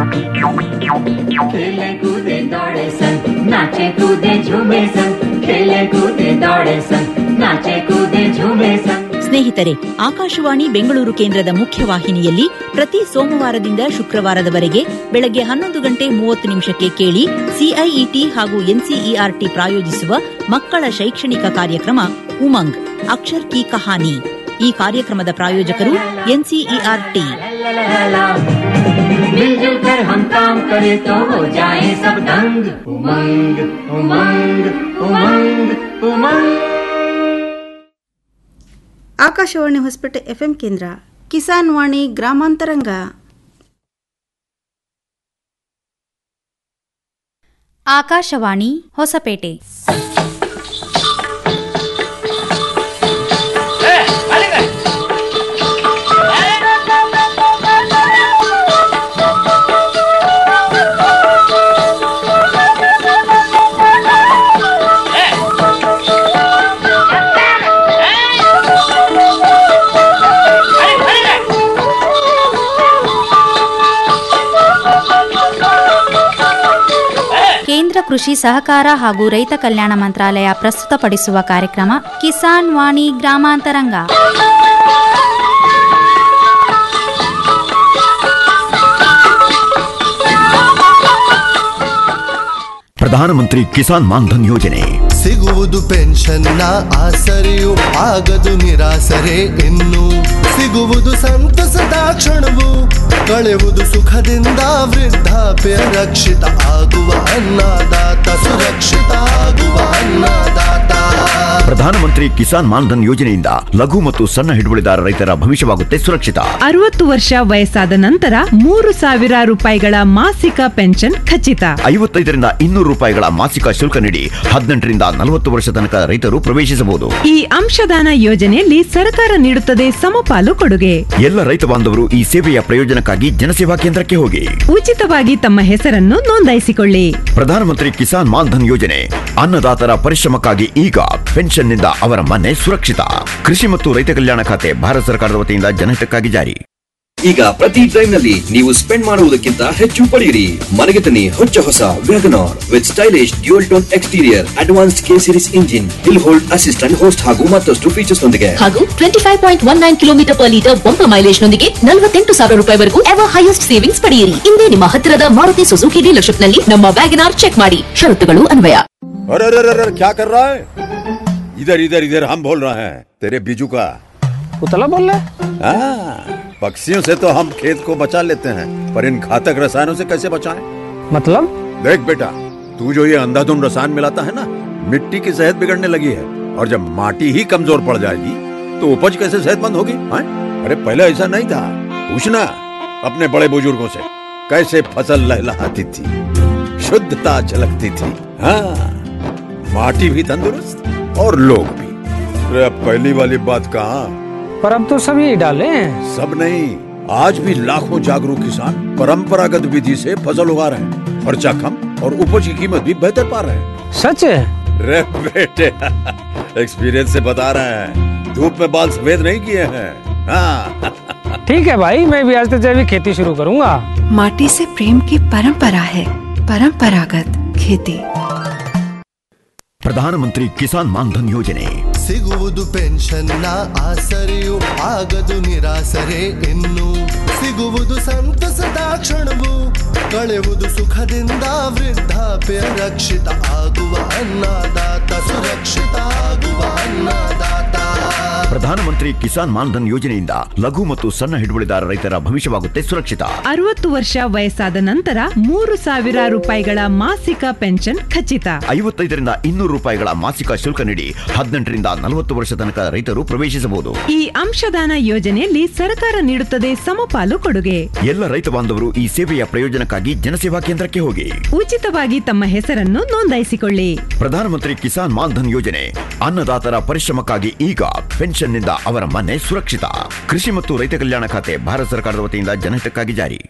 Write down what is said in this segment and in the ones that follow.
खेले कूदे दौड़े सन नाचे कूदे झूमे सन खेले कूदे दौड़े सन नाचे कूदे झूमे सन ಸ್ನೇಹಿತರೆ ಆಕಾಶವಾಣಿ ಬೆಂಗಳೂರು ಕೇಂದ್ರದ ಮುಖ್ಯವಾಹಿನಿಯಲ್ಲಿ ಪ್ರತಿ ಸೋಮವಾರದಿಂದ ಶುಕ್ರವಾರದವರೆಗೆ ಬೆಳಗ್ಗೆ ಹನ್ನೊಂದು ಗಂಟೆ ಮೂವತ್ತು ನಿಮಿಷಕ್ಕೆ ಕೇಳಿ ಸಿಐಇಟಿ ಹಾಗೂ ಎನ್ಸಿಇಆರ್ಟಿ ಪ್ರಾಯೋಜಿಸುವ ಮಕ್ಕಳ ಶೈಕ್ಷಣಿಕ ಕಾರ್ಯಕ್ರಮ ಉಮಂಗ್ ಅಕ್ಷರ್ ಕಿ ಕಹಾನಿ ಈ ಕಾರ್ಯಕ್ರಮದ ಪ್ರಾಯೋಜಕರು ಎನ್ಸಿಇಆರ್ಟಿ मिलजुल कर हम काम करें तो हो जाए सब दंग उमंग उमंग उमंग उमंग ಆಕಾಶವಾಣಿ ಹೊಸಪೇಟೆ ಎಫ್ಎಂ ಕೇಂದ್ರ ಕಿಸಾನ್ ವಾಣಿ ಗ್ರಾಮಾಂತರಂಗ ಆಕಾಶವಾಣಿ ಹೊಸಪೇಟೆ ಕೇಂದ್ರ ಕೃಷಿ ಸಹಕಾರ ಹಾಗೂ ರೈತ ಕಲ್ಯಾಣ ಮಂತ್ರಾಲಯ ಪ್ರಸ್ತುತಪಡಿಸುವ ಕಾರ್ಯಕ್ರಮ ಕಿಸಾನ್ ವಾಣಿ ಗ್ರಾಮಾಂತರಂಗ ಪ್ರಧಾನಮಂತ್ರಿ ಕಿಸಾನ್ ಮಾನ್ಧನ್ ಯೋಜನೆ ಸಿಗುವುದು ಪೆನ್ಷನ್ನ ಆಸರೆಯು ಆಗದು ನಿರಾಸರೆ ಇನ್ನು ಸಿಗುವುದು ಸಂತಸದ ಕ್ಷಣವು ಕಳೆಯುವುದು ಸುಖದಿಂದ ವೃದ್ಧಾಪ್ಯ ರಕ್ಷಿತ ಆಗುವ ಅನ್ನದಾತ ಸುರಕ್ಷಿತ ಆಗುವ ಅನ್ನದಾತ ಪ್ರಧಾನಮಂತ್ರಿ ಕಿಸಾನ್ ಮಾನ್ಧನ್ ಯೋಜನೆಯಿಂದ ಲಘು ಮತ್ತು ಸಣ್ಣ ಹಿಡುವಳಿದಾರ ರೈತರ ಭವಿಷ್ಯವಾಗುತ್ತೆ ಸುರಕ್ಷಿತ ಅರವತ್ತು ವರ್ಷ ವಯಸ್ಸಾದ ನಂತರ ಮೂರು ಸಾವಿರ ರೂಪಾಯಿಗಳ ಮಾಸಿಕ ಪೆನ್ಷನ್ ಖಚಿತ ಐವತ್ತೈದರಿಂದ ಇನ್ನೂರು ರೂಪಾಯಿಗಳ ಮಾಸಿಕ ಶುಲ್ಕ ನೀಡಿ ಹದಿನೆಂಟರಿಂದ ನಲವತ್ತು ವರ್ಷ ತನಕ ರೈತರು ಪ್ರವೇಶಿಸಬಹುದು ಈ ಅಂಶದಾನ ಯೋಜನೆಯಲ್ಲಿ ಸರ್ಕಾರ ನೀಡುತ್ತದೆ ಸಮಪಾಲು ಕೊಡುಗೆ ಎಲ್ಲ ರೈತ ಬಾಂಧವರು ಈ ಸೇವೆಯ ಪ್ರಯೋಜನಕ್ಕಾಗಿ ಜನಸೇವಾ ಕೇಂದ್ರಕ್ಕೆ ಹೋಗಿ ಉಚಿತವಾಗಿ ತಮ್ಮ ಹೆಸರನ್ನು ನೋಂದಾಯಿಸಿಕೊಳ್ಳಿ ಪ್ರಧಾನಮಂತ್ರಿ ಕಿಸಾನ್ ಮಾನ್ಧನ್ ಯೋಜನೆ ಅನ್ನದಾತರ ಪರಿಶ್ರಮಕ್ಕಾಗಿ ಈಗ ಪೆನ್ಷನ್ನಿಂದ ಅವರ ಮನೆ ಸುರಕ್ಷಿತ ಕೃಷಿ ಮತ್ತು ರೈತ ಕಲ್ಯಾಣ ಖಾತೆ ಭಾರತ ಸರ್ಕಾರದ ವತಿಯಿಂದ ಜನಹಿತಕ್ಕಾಗಿ ಜಾರಿ ಈಗ ಪ್ರತಿ ಡ್ರೈವ್ ನಲ್ಲಿ ನೀವು ಸ್ಪೆಂಡ್ ಮಾಡುವುದಕ್ಕಿಂತ ಹೆಚ್ಚು ಪಡೆಯಿರಿ ಮನೆಗೆ ತನ್ನಿ ಹೊಚ್ಚ ಹೊಸ WagonR with stylish dual tone exterior advance K series engine hill hold assistant host ಹಾಗೂ ಮತ್ತಷ್ಟು ಫೀಚರ್ಸ್ ನೊಂದಿಗೆ ಹಾಗೂ twenty five point one nine kilometre per litre bumper mileage ನೊಂದಿಗೆ ನಲವತ್ತೆಂಟು ಸಾವಿರ ರೂಪಾಯಿವರೆಗೂ ಎವರ್ ಹೈಯೆಸ್ಟ್ ಸೇವಿಂಗ್ಸ್ ಪಡೆಯಿರಿ ಇಂದೇ ನಿಮ್ಮ ಹತ್ತಿರದ ಮಾರುತಿ ಸುಜುಕಿ ಡೀಲರ್ಶಿಪ್ ನಲ್ಲಿ ನಮ್ಮ ವ್ಯಾಗನಾರ್ ಚೆಕ್ ಮಾಡಿ ಷರತ್ತುಗಳು ಅನ್ವಯ अरे अरे अरे अरे, क्या कर रहा है इधर इधर इधर हम बोल रहे हैं तेरे बीजू का उतला बोल रहा हाँ, पक्षियों से तो हम खेत को बचा लेते हैं पर इन घातक रसायनों से कैसे बचाएं? मतलब देख बेटा तू जो ये अंधाधुंध रसायन मिलाता है ना मिट्टी की सेहत बिगड़ने लगी है और जब माटी ही कमजोर पड़ जाएगी तो उपज कैसे सेहतमंद होगी हाँ? अरे पहले ऐसा नहीं था पूछना अपने बड़े बुजुर्गों से कैसे फसल लहलहाती थी शुद्धता झलकती थी हाँ माटी भी तंदुरुस्त और लोग भी अरे अब पहली वाली बात कहाँ पर अब तो सभी डाले हैं सब नहीं आज भी लाखों जागरूक किसान परंपरागत विधि से फसल उगा रहे हैं खर्चा कम और उपज की कीमत भी बेहतर पा रहे हैं सच है रे बेटे एक्सपीरियंस से बता रहे हैं धूप में बाल सफेद नहीं किए हैं हाँ ठीक है भाई मैं भी आज से जैविक खेती शुरू करूंगा माटी से प्रेम की परंपरा है परंपरागत खेती ಪ್ರಧಾನಮಂತ್ರಿ ಕಿಸಾನ್ ಮಾನ್ಧನ್ ಯೋಜನೆ ಸಿಗುವುದು ಪೆನ್ಷನ್ನ ಆಸರೆಯು ಆಗದು ನಿರಾಸರೆ ಇನ್ನು ಸಿಗುವುದು ಸಂತಸದ ಕ್ಷಣವು ಕಳೆಯುವುದು ಸುಖದಿಂದ ವೃದ್ಧಾಪ್ಯ ರಕ್ಷಿತ ಆಗುವ ಅನ್ನದಾತ ಸುರಕ್ಷಿತ ಆಗುವ ಅನ್ನದಾತ ಪ್ರಧಾನಮಂತ್ರಿ ಕಿಸಾನ್ ಮಾನ್ಧನ್ ಯೋಜನೆಯಿಂದ ಲಘು ಮತ್ತು ಸಣ್ಣ ಹಿಡುವಳಿದಾರ ರೈತರ ಭವಿಷ್ಯವಾಗುತ್ತೆ ಸುರಕ್ಷಿತ ಅರವತ್ತು ವರ್ಷ ವಯಸ್ಸಾದ ನಂತರ ಮೂರು ಸಾವಿರ ರೂಪಾಯಿಗಳ ಮಾಸಿಕ ಪೆನ್ಷನ್ ಖಚಿತ ಐವತ್ತೈದರಿಂದ ಇನ್ನೂರು ರೂಪಾಯಿಗಳ ಮಾಸಿಕ ಶುಲ್ಕ ನೀಡಿ ಹದಿನೆಂಟರಿಂದ ನಲವತ್ತು ವರ್ಷ ತನಕ ರೈತರು ಪ್ರವೇಶಿಸಬಹುದು ಈ ಅಂಶದಾನ ಯೋಜನೆಯಲ್ಲಿ ಸರ್ಕಾರ ನೀಡುತ್ತದೆ ಸಮಪಾಲು ಕೊಡುಗೆ ಎಲ್ಲ ರೈತ ಬಾಂಧವರು ಈ ಸೇವೆಯ ಪ್ರಯೋಜನಕ್ಕಾಗಿ ಜನಸೇವಾ ಕೇಂದ್ರಕ್ಕೆ ಹೋಗಿ ಉಚಿತವಾಗಿ ತಮ್ಮ ಹೆಸರನ್ನು ನೋಂದಾಯಿಸಿಕೊಳ್ಳಿ ಪ್ರಧಾನಮಂತ್ರಿ ಕಿಸಾನ್ ಮಾನ್ಧನ್ ಯೋಜನೆ ಅನ್ನದಾತರ ಪರಿಶ್ರಮಕ್ಕಾಗಿ ಈಗ ಪೆನ್ಷನ್ನಿಂದ ಅವರ ಮನೆ ಸುರಕ್ಷಿತ ಕೃಷಿ ಮತ್ತು ರೈತ ಕಲ್ಯಾಣ ಖಾತೆ ಭಾರತ ಸರ್ಕಾರದ ವತಿಯಿಂದ ಜನಹಿತಕ್ಕಾಗಿ ಜಾರಿ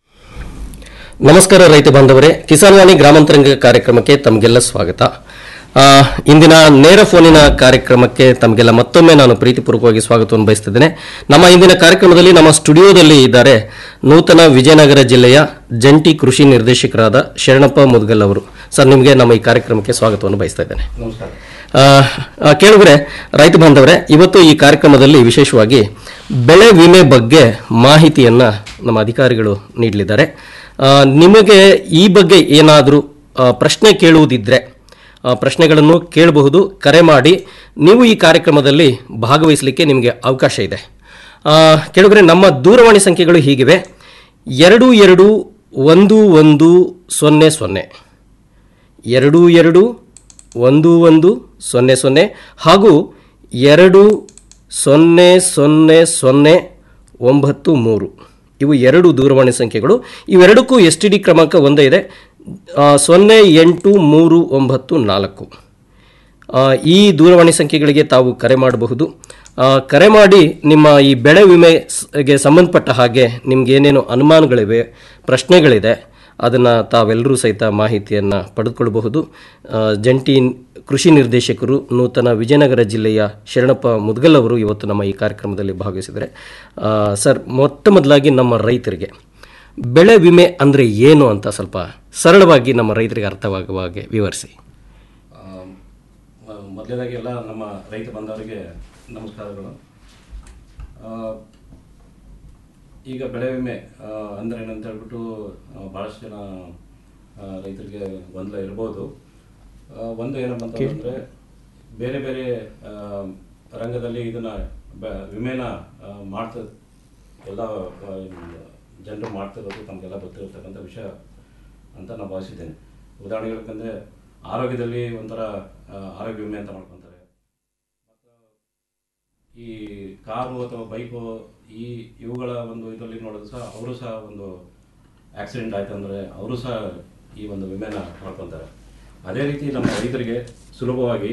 ನಮಸ್ಕಾರ ರೈತ ಬಾಂಧವರೇ ಕಿಸಾನ್ ವಾಣಿ ಗ್ರಾಮಾಂತರಂಗ ಕಾರ್ಯಕ್ರಮಕ್ಕೆ ತಮಗೆಲ್ಲ ಸ್ವಾಗತ ಆ, ಇಂದಿನ ನೇರ ಫೋನಿನ ಕಾರ್ಯಕ್ರಮಕ್ಕೆ ತಮಗೆಲ್ಲ ಮತ್ತೊಮ್ಮೆ ನಾನು ಪ್ರೀತಿಪೂರ್ವಕವಾಗಿ ಸ್ವಾಗತವನ್ನು ಬಯಸ್ತಿದ್ದೇನೆ ನಮ್ಮ ಇಂದಿನ ಕಾರ್ಯಕ್ರಮದಲ್ಲಿ ನಮ್ಮ ಸ್ಟುಡಿಯೋದಲ್ಲಿ ಇದ್ದಾರೆ ನೂತನ ವಿಜಯನಗರ ಜಿಲ್ಲೆಯ ಜಂಟಿ ಕೃಷಿ ನಿರ್ದೇಶಕರಾದ ಶರಣಪ್ಪ ಮುದ್ಗಲ್ ಅವರು ಸರ್ ನಿಮಗೆ ನಮ್ಮ ಈ ಕಾರ್ಯಕ್ರಮಕ್ಕೆ ಸ್ವಾಗತವನ್ನು ಬಯಸ್ತಾ ಇದ್ದೇನೆ ನಮಸ್ಕಾರ ಆ, ಆ, ಕೇಳುಗರೆ ರೈತ ಬಾಂಧವರೇ ಇವತ್ತು ಈ ಕಾರ್ಯಕ್ರಮದಲ್ಲಿ ವಿಶೇಷವಾಗಿ ಬೆಳೆ ವಿಮೆ ಬಗ್ಗೆ ಮಾಹಿತಿಯನ್ನ ನಮ್ಮ ಅಧಿಕಾರಿಗಳು ನೀಡಲಿದ್ದಾರೆ ಆ, ನಿಮಗೆ ಈ ಬಗ್ಗೆ ಏನಾದರೂ ಪ್ರಶ್ನೆ ಕೇಳುವುದಿದ್ರೆ ಆ, ಪ್ರಶ್ನೆಗಳನ್ನು ಕೇಳಬಹುದು ಕರೆ ಮಾಡಿ ನೀವು ಈ ಕಾರ್ಯಕ್ರಮದಲ್ಲಿ ಭಾಗವಹಿಸಲಿಕ್ಕೆ ನಿಮಗೆ ಅವಕಾಶ ಇದೆ ಆ, ಕೇಳುಗರೆ ನಮ್ಮ ದೂರವಾಣಿ ಸಂಖ್ಯೆಗಳು ಹೀಗಿವೆ ಎರಡು ಎರಡು ಒಂದು ಒಂದು ಸೊನ್ನೆ ಸೊನ್ನೆ ಎರಡು ಎರಡು ಒಂದು ಒಂದು ಸೊನ್ನೆ ಸೊನ್ನೆ ಹಾಗೂ ಎರಡು ಸೊನ್ನೆ ಸೊನ್ನೆ ಸೊನ್ನೆ ಒಂಬತ್ತು ಮೂರು ಇವು ಎರಡು ದೂರವಾಣಿ ಸಂಖ್ಯೆಗಳು ಇವೆರಡಕ್ಕೂ ಎಸ್ ಟಿ ಡಿ ಕ್ರಮಾಂಕ ಒಂದೇ ಇದೆ ಆ, ಸೊನ್ನೆ ಎಂಟು ಮೂರು ಒಂಬತ್ತು ನಾಲ್ಕು ಆ, ಈ ದೂರವಾಣಿ ಸಂಖ್ಯೆಗಳಿಗೆ ತಾವು ಕರೆ ಮಾಡಬಹುದು ಆ, ಕರೆ ಮಾಡಿ ನಿಮ್ಮ ಈ ಬೆಳೆ ವಿಮೆಗೆ ಸಂಬಂಧಪಟ್ಟ ಹಾಗೆ ನಿಮ್ಗೆ ಏನೇನು ಅನುಮಾನಗಳಿವೆ ಪ್ರಶ್ನೆಗಳಿದೆ ಅದನ್ನು ತಾವೆಲ್ಲರೂ ಸಹಿತ ಮಾಹಿತಿಯನ್ನು ಪಡೆದುಕೊಳ್ಳಬಹುದು ಆ, ಜಂಟಿ ಕೃಷಿ ನಿರ್ದೇಶಕರು ನೂತನ ವಿಜಯನಗರ ಜಿಲ್ಲೆಯ ಶರಣಪ್ಪ ಮುದ್ಗಲ್ ಅವರು ಇವತ್ತು ನಮ್ಮ ಈ ಕಾರ್ಯಕ್ರಮದಲ್ಲಿ ಭಾಗವಹಿಸಿದ್ದಾರೆ ಆ, ಸರ್ ಮೊಟ್ಟ ಮೊದಲಾಗಿ ನಮ್ಮ ರೈತರಿಗೆ ಬೆಳೆ ವಿಮೆ ಅಂದರೆ ಏನು ಅಂತ ಸ್ವಲ್ಪ ಸರಳವಾಗಿ ನಮ್ಮ ರೈತರಿಗೆ ಅರ್ಥವಾಗುವ ಹಾಗೆ ವಿವರಿಸಿ ಮೊದಲನೇದಾಗಿ ಎಲ್ಲ ನಮ್ಮ ರೈತ ಬಂಧವರಿಗೆ ನಮಸ್ಕಾರಗಳು ಆ, ಈಗ ಬೆಳೆ ವಿಮೆ ಆ, ಅಂದ್ರೆ ಏನಂತ ಹೇಳ್ಬಿಟ್ಟು ಆ, ಬಹಳಷ್ಟು ಜನ ಆ, ರೈತರಿಗೆ ಗೊಂದಲ ಇರ್ಬೋದು ಆ, ಒಂದು ಏನಪ್ಪ ಅಂತಂದ್ರೆ ಬೇರೆ ಬೇರೆ ಆ, ರಂಗದಲ್ಲಿ ಇದನ್ನ ಬ- ವಿಮೆನ ಆ, ಮಾಡ್ತ ಎಲ್ಲ ಆ, ಜನರು ಮಾಡ್ತಿರೋದು ತಮಗೆಲ್ಲ ಗೊತ್ತಿರ್ತಕ್ಕಂಥ ವಿಷಯ ಅಂತ ನಾನು ಭಾವಿಸಿದ್ದೇನೆ ಉದಾಹರಣೆಗೆ ಹೇಳ್ಬೇಕಂದ್ರೆ ಆರೋಗ್ಯದಲ್ಲಿ ಒಂಥರ ಆ, ಆರೋಗ್ಯ ವಿಮೆ ಅಂತ ಮಾಡ್ಕೊತಾರೆ ಈ ಕಾರು ಅಥವಾ ಬೈಕು ಈ ಇವುಗಳ ಒಂದು ಇದರಲ್ಲಿ ನೋಡೋದು ಸಹ ಅವರು ಸಹ ಒಂದು ಆಕ್ಸಿಡೆಂಟ್ ಆಯ್ತು ಅಂದರೆ ಅವರು ಸಹ ಈ ಒಂದು ವಿಮೆನ ಮಾಡ್ಕೊತಾರೆ ಅದೇ ರೀತಿ ನಮ್ಮ ರೈತರಿಗೆ ಸುಲಭವಾಗಿ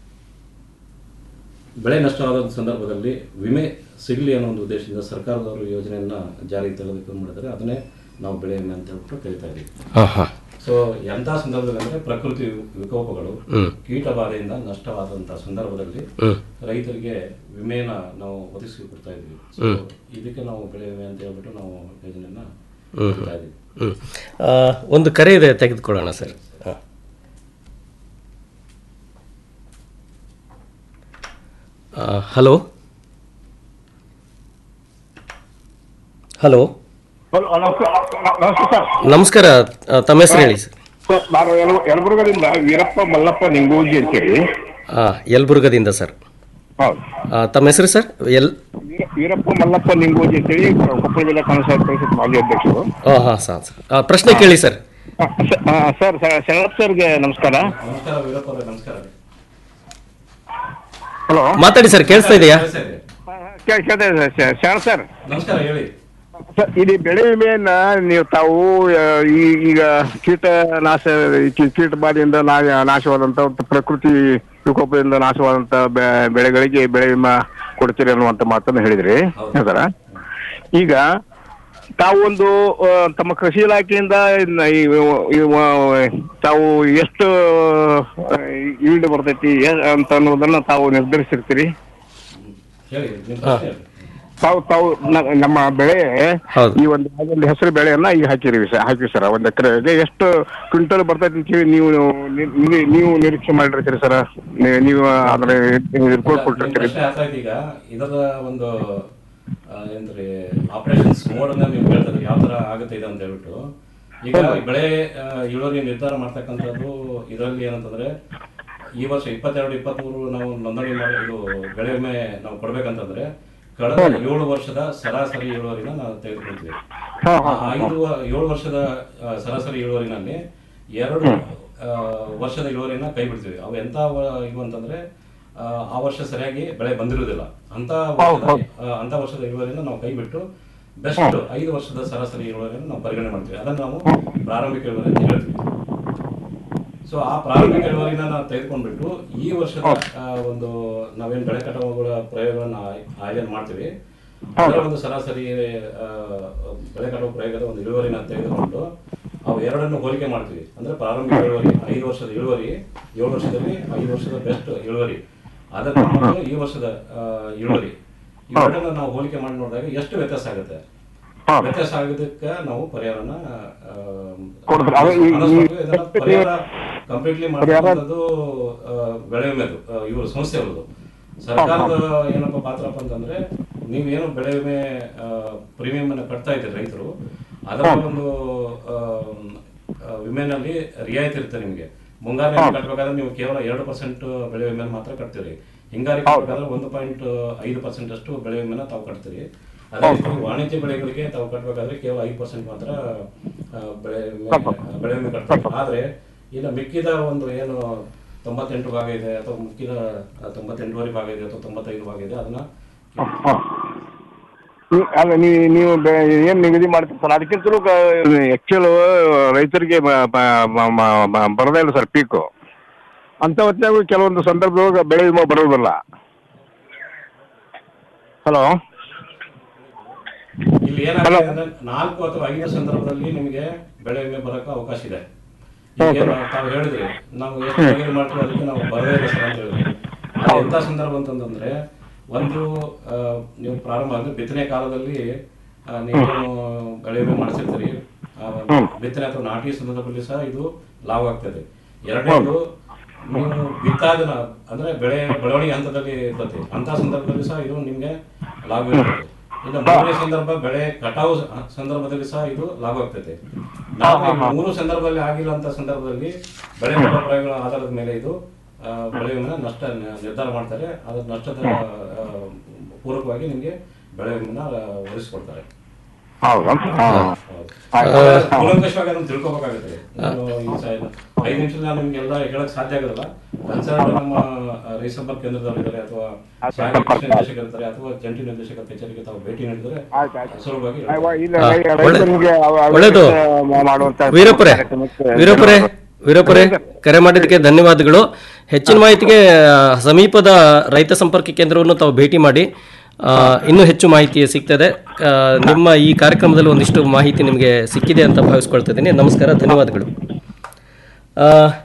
ಬೆಳೆ ನಷ್ಟವಾದ ಸಂದರ್ಭದಲ್ಲಿ ವಿಮೆ ಸಿಗಲಿ ಅನ್ನೋ ಒಂದು ಉದ್ದೇಶದಿಂದ ಸರ್ಕಾರದವರು ಯೋಜನೆಯನ್ನ ಜಾರಿಗೆ ತರೋದಕ್ಕೆ ಮಾಡಿದರೆ ಅದನ್ನೇ ನಾವು ಬೆಳೆ ವಿಮೆ ಅಂತ ಹೇಳ್ಬಿಟ್ಟು ಕರಿತಾ ಇದ್ದೀವಿ ಆಹಾ. ಸೊ ಎಂಥ ಸಂದರ್ಭದಲ್ಲಿ ಅಂದ್ರೆ ಪ್ರಕೃತಿ ವಿಕೋಪಗಳು ಹ್ಮ್. ಕೀಟ ಬಾಧೆಯಿಂದ ನಷ್ಟವಾದಂತಹ ಸಂದರ್ಭದಲ್ಲಿ ಹ್ಮ್. ರೈತರಿಗೆ ವಿಮೆನ ನಾವು ಒದಗಿಸಿ ಕೊಡ್ತಾ ಇದ್ವಿ ಸೊ ಹ್ಮ್. ಇದಕ್ಕೆ ನಾವು ಬೆಳೆ ವಿಮೆ ಅಂತ ಹೇಳ್ಬಿಟ್ಟು ನಾವು ಯೋಜನೆಯನ್ನ ಹ್ಮ್. ಕೊಡ್ತಾ ಇದ್ದೀವಿ ಹ್ಮ್. ಆ, ಒಂದು ಕರೆ ಇದೆ ತೆಗೆದುಕೊಳ್ಳೋಣ ಸರ್ ಆ. ಆ, ಹಲೋ ಹಲೋ ನಮಸ್ತೆ ಸರ್ ನಮಸ್ಕಾರ ಆ, ತಮ್ಮ ಹೆಸರು ಹೇಳಿ ಸರ್ ಸರ್ ನಾನು ಯಲ- ಯಲಬುರ್ಗದಿಂದ ವೀರಪ್ಪ ಮಲ್ಲಪ್ಪ ನಿಂಗೋಜಿ ಅಂತೇಳಿ ಆ, ಯಲಬುರ್ಗದಿಂದ ಸರ್ ಹೌದು ಆ, ತಮ್ಮ ಹೆಸರು ಸರ್ ಎಲ್ ವೀರ- ವೀರಪ್ಪ ಮಲ್ಲಪ್ಪ ನಿಂಗೋಜಿ ಅಂತೇಳಿ ಕೊಪ್ಪಳ ಜಿಲ್ಲಾ ಕಾಂಗ್ರೆಸ್ ಪರಿಷತ್ ಮಾಜಿ ಅಧ್ಯಕ್ಷರು ಹಾಂ ಹಾಂ ಸರ್ ಆ, ಪ್ರಶ್ನೆ ಕೇಳಿ ಸರ್ ಆ, ಸ- ಆ, ಸರ್ ಸ- ಶರಣಪ್ಪ ಸರ್ಗೆ ನಮಸ್ಕಾರ ನಮಸ್ಕಾರ ವೀರಪ್ಪ ಅವರೇ ನಮಸ್ಕಾರ ಹಲೋ ಮಾತಾಡಿ ಸರ್ ಕೇಳಿಸ್ತಾ ಇದೆಯಾ ಕೇಳ್ತಾ ಇದೆ ಸರ್ ಶರಣ್ ಸರ್ ನಮಸ್ಕಾರ ಹೇಳಿ ಸರ್ ಇಡೀ ಬೆಳೆ ವಿಮೆಯನ್ನ ನೀವು ತಾವು ಆ, ಈ- ಈಗ ಕೀಟ ನಾಶ ಕೀ- ಕೀಟ ಬಾಧೆಯಿಂದ ನಾ- ನಾಶವಾದಂತ ಒಂದು ಪ್ರಕೃತಿ ವಿಕೋಪದಿಂದ ನಾಶವಾದಂತ ಬೆ- ಬೆಳೆಗಳಿಗೆ ಬೆಳೆ ವಿಮಾ ಕೊಡ್ತೀರಿ ಅನ್ನುವಂತ ಮಾತನ್ನು ಹೇಳಿದ್ರಿ ಸರ ಈಗ ತಾವು ಒಂದು ಆ, ತಮ್ಮ ಕೃಷಿ ಇಲಾಖೆಯಿಂದ ಇದ್ನ ಈ ಈ ವ- ತಾವು ಎಷ್ಟು ಈಲ್ಡ್ ಬರ್ತೈತಿ ಎ- ಅಂತ ಅನ್ನೋದನ್ನ ತಾವು ನಿರ್ಧರಿಸಿರ್ತೀರಿ ಹೇಳಿ ನಿಮ್ಮ ಹಾ. ಪ್ರಶ್ನೆ ಹೇಳಿ. ತಾವು ತಾವು ನ- ನಮ್ಮ ಬೆಳೆ ಹೌದು. ಈ ಒಂದು ಒಂದು ಹೆಸರು ಬೆಳೆಯನ್ನ ಈಗ ಹಾಕಿರಿ ಸರ್ ಹಾಕಿ ಸರ್ ಒಂದ್ ಎಕರೆಗೆ ಎಷ್ಟು ಕ್ವಿಂಟಲ್ ಬರ್ತೈತಿ ಅಂತ ಹೇಳಿ ನೀವು ನಿ- ನಿ- ನೀವು ನಿರೀಕ್ಷೆ ಮಾಡಿರ್ತೀರಿ ಸರ್ ನೀವು ಅದ್ರ ರಿಪೋರ್ಟ್ ನಿಮ್ಮ ಕೊಟ್ಟಿರ್ತೀರಿ ಪ್ರಶ್ನೆ ಅರ್ಥ ಆಯ್ತು ಈಗ ಇದರ ಒಂದು ಆ, ಏನ್ರಿ ಆಪರೇಷನ್ಸ್ ಮೋಡ್ ಅನ್ನ ನೀವು ಹೇಳ್ತಾರೆ ಯಾವ ತರ ಆಗುತ್ತೆ ಇದು ಅಂತ ಹೇಳ್ಬಿಟ್ಟು ಈಗ ಈ ಬೆಳೆ ಆ, ಇಳುವರಿ ನಿರ್ಧಾರ ಮಾಡ್ತಕ್ಕಂಥದ್ದು ಇದರಲ್ಲಿ ಏನಂತಂದ್ರೆ ಈ ವರ್ಷ ಇಪ್ಪತ್ತೆರಡು ಇಪ್ಪತ್ಮೂರು ನಾವು ನೋಂದಣಿ ಮಾಡಿ ಇದು ಬೆಳೆ ವಿಮೆ ನಾವು ಕೊಡ್ಬೇಕಂತಂದ್ರೆ ಕಳೆದ ಏಳು ವರ್ಷದ ಸರಾಸರಿ ಇಳುವರಿನ ನಾವು ತೆಗೆದುಕೊಳ್ತೀವಿ ಆ ಐದು ವ- ಏಳು ವರ್ಷದ ಆ, ಸರಾಸರಿ ಇಳುವರಿನಲ್ಲಿ ಎರಡು ಆ, ವರ್ಷದ ಇಳುವರಿನ ಕೈ ಬಿಡ್ತೀವಿ ಅವು ಎಂತ ವ- ಇವು ಅಂತಂದ್ರೆ ಆ, ಆ ವರ್ಷ ಸರಿಯಾಗಿ ಬೆಳೆ ಬಂದಿರುವುದಿಲ್ಲ ಅಂತ ವರ್ಷದ ಆ, ಅಂತ ವರ್ಷದ ಇಳುವರಿನ ನಾವು ಕೈ ಬಿಟ್ಟು ಬೆಸ್ಟ್ ಐದು ವರ್ಷದ ಸರಾಸರಿ ಇಳುವರಿಯನ್ನು ನಾವು ಪರಿಗಣನೆ ಮಾಡ್ತೀವಿ ಅದನ್ನು ನಾವು ಪ್ರಾರಂಭಿಕ ಇಳುವರಿ ಅಂತ ಹೇಳ್ತೀವಿ ಸೊ ಆ ಪ್ರಾರಂಭಿಕ ಇಳುವರಿನ ನಾವು ತೆಗೆದುಕೊಂಡ್ಬಿಟ್ಟು ಈ ವರ್ಷದ ಆ, ಒಂದು ನಾವೇನ್ ಬೆಳೆ ಕಟಾವುಗಳ ಪ್ರಯೋಗಗಳನ್ನ ಆಯ್- ಆಯೋಜನೆ ಮಾಡ್ತೀವಿ ಅದರ ಒಂದು ಸರಾಸರಿ ಆ, ಬೆಳೆ ಕಟಾವು ಪ್ರಯೋಗದ ಒಂದು ಇಳುವರಿನ ತೆಗೆದುಕೊಂಡು ಅವು ಎರಡನ್ನು ಹೋಲಿಕೆ ಮಾಡ್ತೀವಿ ಅಂದ್ರೆ ಪ್ರಾರಂಭಿಕ ಇಳುವರಿ ಐದು ವರ್ಷದ ಇಳುವರಿ ಏಳು ವರ್ಷದಲ್ಲಿ ಐದು ವರ್ಷದ ಬೆಸ್ಟ್ ಇಳುವರಿ ಅದಕ್ಕೆ ಮತ್ತು ಈ ವರ್ಷದ ಆ, ಇಳುವರಿ ಇವೆರಡನ್ನ ನಾವು ಹೋಲಿಕೆ ಮಾಡಿ ನೋಡಿದಾಗ ಎಷ್ಟು ವ್ಯತ್ಯಾಸ ಆಗುತ್ತೆ ವ್ಯತ್ಯಾಸ ಆಗೋದಕ್ಕೆ ನಾವು ಪರಿಹಾರನ ಆ, ಕೊಡ್ತಾರೆ. ಅದು ಈ- ಈ- ಅನಿಸ್ಬೇಕು. ಇದನ್ನ ಪರಿಹಾರ ಕಂಪ್ಲೀಟ್ಲಿ ಮಾಡುವಂಥದ್ದು ಬೆಳೆ ವಿಮೆದು ಇವರು ಸಂಸ್ಥೆ ಅವ್ರದ್ದು ಸರ್ಕಾರದ ಏನಪ್ಪ ಪಾತ್ರಪ್ಪ ಅಂತಂದ್ರೆ ನೀವೇನು ಬೆಳೆ ವಿಮೆ ಪ್ರೀಮಿಯಂ ಅನ್ನ ಕಟ್ತಾ ಇದ್ದೀರಿ ರೈತರು ಅದರ ಒಂದು ಆ, ಆ, ವಿಮೆನಲ್ಲಿ ರಿಯಾಯಿತಿ ಇರುತ್ತೆ ನಿಮಗೆ ಮುಂಗಾರು ಕಟ್ಟಬೇಕಾದ್ರೆ ನೀವು ಕೇವಲ ಎರಡು ಪರ್ಸೆಂಟ್ ಬೆಳೆ ವಿಮೆ ಮಾತ್ರ ಕಟ್ತೀರಿ ಹಿಂಗಾರಿ ಕಟ್ಟಬೇಕಾದ್ರೆ ಒಂದು ಪಾಯಿಂಟ್ ಐದು ಪರ್ಸೆಂಟ್ ಅಷ್ಟು ಬೆಳೆ ವಿಮೆನ ತಾವು ಕಟ್ತೀರಿ ಅದೇ ರೀತಿ ವಾಣಿಜ್ಯ ಬೆಳೆಗಳಿಗೆ ತಾವು ಕಟ್ಟಬೇಕಾದ್ರೆ ಕೇವಲ ಐದು ಪರ್ಸೆಂಟ್ ಮಾತ್ರ ಆ, ಬೆಳೆ ವಿಮೆ ಬೆಳೆ ವಿಮೆ ಕಟ್ತಾರೆ ಆದ್ರೆ ಇನ್ನು ಮಿಕ್ಕಿದ ಒಂದು ಏನು ತೊಂಬತ್ತೆಂಟು ಭಾಗ ಇದೆ ಅಥವಾ ಮಿಕ್ಕಿದ ಆ, ತೊಂಬತ್ತೆಂಟುವರೆ ಭಾಗ ಇದೆ ಅಥವಾ ತೊಂಬತ್ತೈದು ಭಾಗ ಇದೆ ಅದನ್ನ ನೀ- ಅಲ್ಲ ನೀವು ನೀವು ಬೆ- ಏನ್ ನಿಗದಿ ಮಾಡ್ತೀರಿ ಸರ್ ಅದಕ್ಕಿಂತಲೂ ಆಕ್ಚುಲ್ ರೈತರಿಗೆ ಬ- ಬ- ಬ- ಬ- ಬ- ಬರೋದೇ ಇಲ್ಲ ಸರ್ ಪೀಕು ಅಂತ ಹೊತ್ತಿನಾಗ ಕೆಲವೊಂದು ಸಂದರ್ಭದೊಳಗೆ ಬೆಳೆ ವಿಮೆ ಬರೋದಿಲ್ಲ ಹಲೋ ಇಲ್ಲಿ ಏನಾಗುತ್ತೆ ಅಂದ್ರೆ ನಾಲ್ಕು ಅಥವಾ ಐದು ಸಂದರ್ಭದಲ್ಲಿ ನಿಮಗೆ ಬೆಳೆ ವಿಮೆ ಬರಕ್ಕೆ ಅವಕಾಶ ಇದೆ ಈಗ ಏನು ತಾವು ಹೇಳಿದ್ರಿ ನಾವು ಎಷ್ಟು ನಿಗದಿ ಮಾಡ್ತೀವಿ ಅದಕ್ಕೆ ನಾವು ಬರದೇ ಇಲ್ಲ ಸರ್ ಅಂತ ಹೇಳಿದ್ರಿ ಅದು ಎಂತ ಸಂದರ್ಭ ಅಂತಂದ್ರೆ ಒಂದು ಆ, ನೀವು ಪ್ರಾರಂಭ ಅಂದ್ರೆ ಬಿತ್ತನೆ ಕಾಲದಲ್ಲಿ ಆ, ನೀವೇನು ಬೆಳೆ ವಿಮೆ ಮಾಡಿಸಿರ್ತೀರಿ ಆ, ಬಿತ್ತನೆ ಅಥವಾ ನಾಟಿ ಸಂದರ್ಭದಲ್ಲಿ ಸಹ ಇದು ಲಾಭ ಆಗ್ತದೆ ಎರಡನೇದು ನೀವು ಬಿತ್ತಾದ ನ- ಅಂದ್ರೆ ಬೆಳೆ ಬೆಳವಣಿಗೆ ಹಂತದಲ್ಲಿ ಇರ್ತದೆ ಅಂತ ಸಂದರ್ಭದಲ್ಲಿ ಸಹ ಇದು ನಿಮ್ಗೆ ಲಾಭ ಇರ್ತದೆ ಇನ್ನು ಮೂರನೇ ಸಂದರ್ಭ ಬೆಳೆ ಕಟಾವು ಸ- ಸಂದರ್ಭದಲ್ಲಿ ಸಹ ಇದು ಲಾಭ ಆಗ್ತೈತೆ ನಾಲ್ಕನೇ ಮೂರು ಸಂದರ್ಭದಲ್ಲಿ ಆಗಿಲ್ಲ ಅಂತ ಸಂದರ್ಭದಲ್ಲಿ ಬೆಳೆ ಬೆಳೆ ಪ್ರಯೋಗಗಳ ಆಧಾರದ ಮೇಲೆ ಇದು ಆ, ಬೆಳೆ ವಿಮೆನ ನಷ್ಟ ನ- ನಿರ್ಧಾರ ಮಾಡ್ತಾರೆ ಅದ್ರ ನಷ್ಟದ ಆ, ಪೂರಕವಾಗಿ ನಿಮಗೆ ಬೆಳೆ ವಿಮೆನ ಆ, ಒದಗಿಸ್ಕೊಡ್ತಾರೆ ಹೌದಾ ಕೂಲಂಕಷವಾಗಿ ಅದನ್ನ ತಿಳ್ಕೊಬೇಕಾಗುತ್ತೆ ನಾನು ಈ ಸ- ಐದು ನಿಮಿಷದಲ್ಲಿ ನಾನು ನಿಮ್ಗೆಲ್ಲ ಹೇಳಕ್ ಸಾಧ್ಯ ಆಗೋದಿಲ್ಲ ಕನ್ಸರ್ನ್ ನಮ್ಮ ಆ, ರೈತ ಸಂಪರ್ಕ ಕೇಂದ್ರದವರು ಇದ್ದಾರೆ ಅಥವಾ ಸಹಾಯಕ ಕೃಷಿ ನಿರ್ದೇಶಕರು ಇರ್ತಾರೆ ಅಥವಾ ಜಂಟಿ ನಿರ್ದೇಶಕರ ಕಚೇರಿಗೆ ತಾವು ಭೇಟಿ ನೀಡಿದ್ರೆ ಸುಲಭವಾಗಿ ಇಲ್ಲ ಹಾ, ರೈ- ಒಳ್ಳೆ- ರೈತರಿಗೆ ಅವ- ಅವ- ಒಳ್ಳೆದು ಮಾಡುವಂತ ವೀರಪ್ಪರೇ ಕಾರ್ಯಕ್ರಮಕ್ಕೆ ವೀರಪ್ಪರೇ ವೀರಪ್ಪರೇ ಕರೆ ಮಾಡಿದ್ದಕ್ಕೆ ಧನ್ಯವಾದಗಳು ಹೆಚ್ಚಿನ ಮಾಹಿತಿಗೆ ಆ, ಸಮೀಪದ ರೈತ ಸಂಪರ್ಕ ಕೇಂದ್ರವನ್ನು ತಾವು ಭೇಟಿ ಮಾಡಿ ಆ, ಇನ್ನೂ ಹೆಚ್ಚು ಮಾಹಿತಿ ಸಿಗ್ತದೆ ಆ, ನಿಮ್ಮ ಈ ಕಾರ್ಯಕ್ರಮದಲ್ಲಿ ಒಂದಿಷ್ಟು ಮಾಹಿತಿ ನಿಮಗೆ ಸಿಕ್ಕಿದೆ ಅಂತ ಭಾವಿಸ್ಕೊಳ್ತಾ ಇದ್ದೀನಿ ನಮಸ್ಕಾರ ಧನ್ಯವಾದಗಳು ಆ,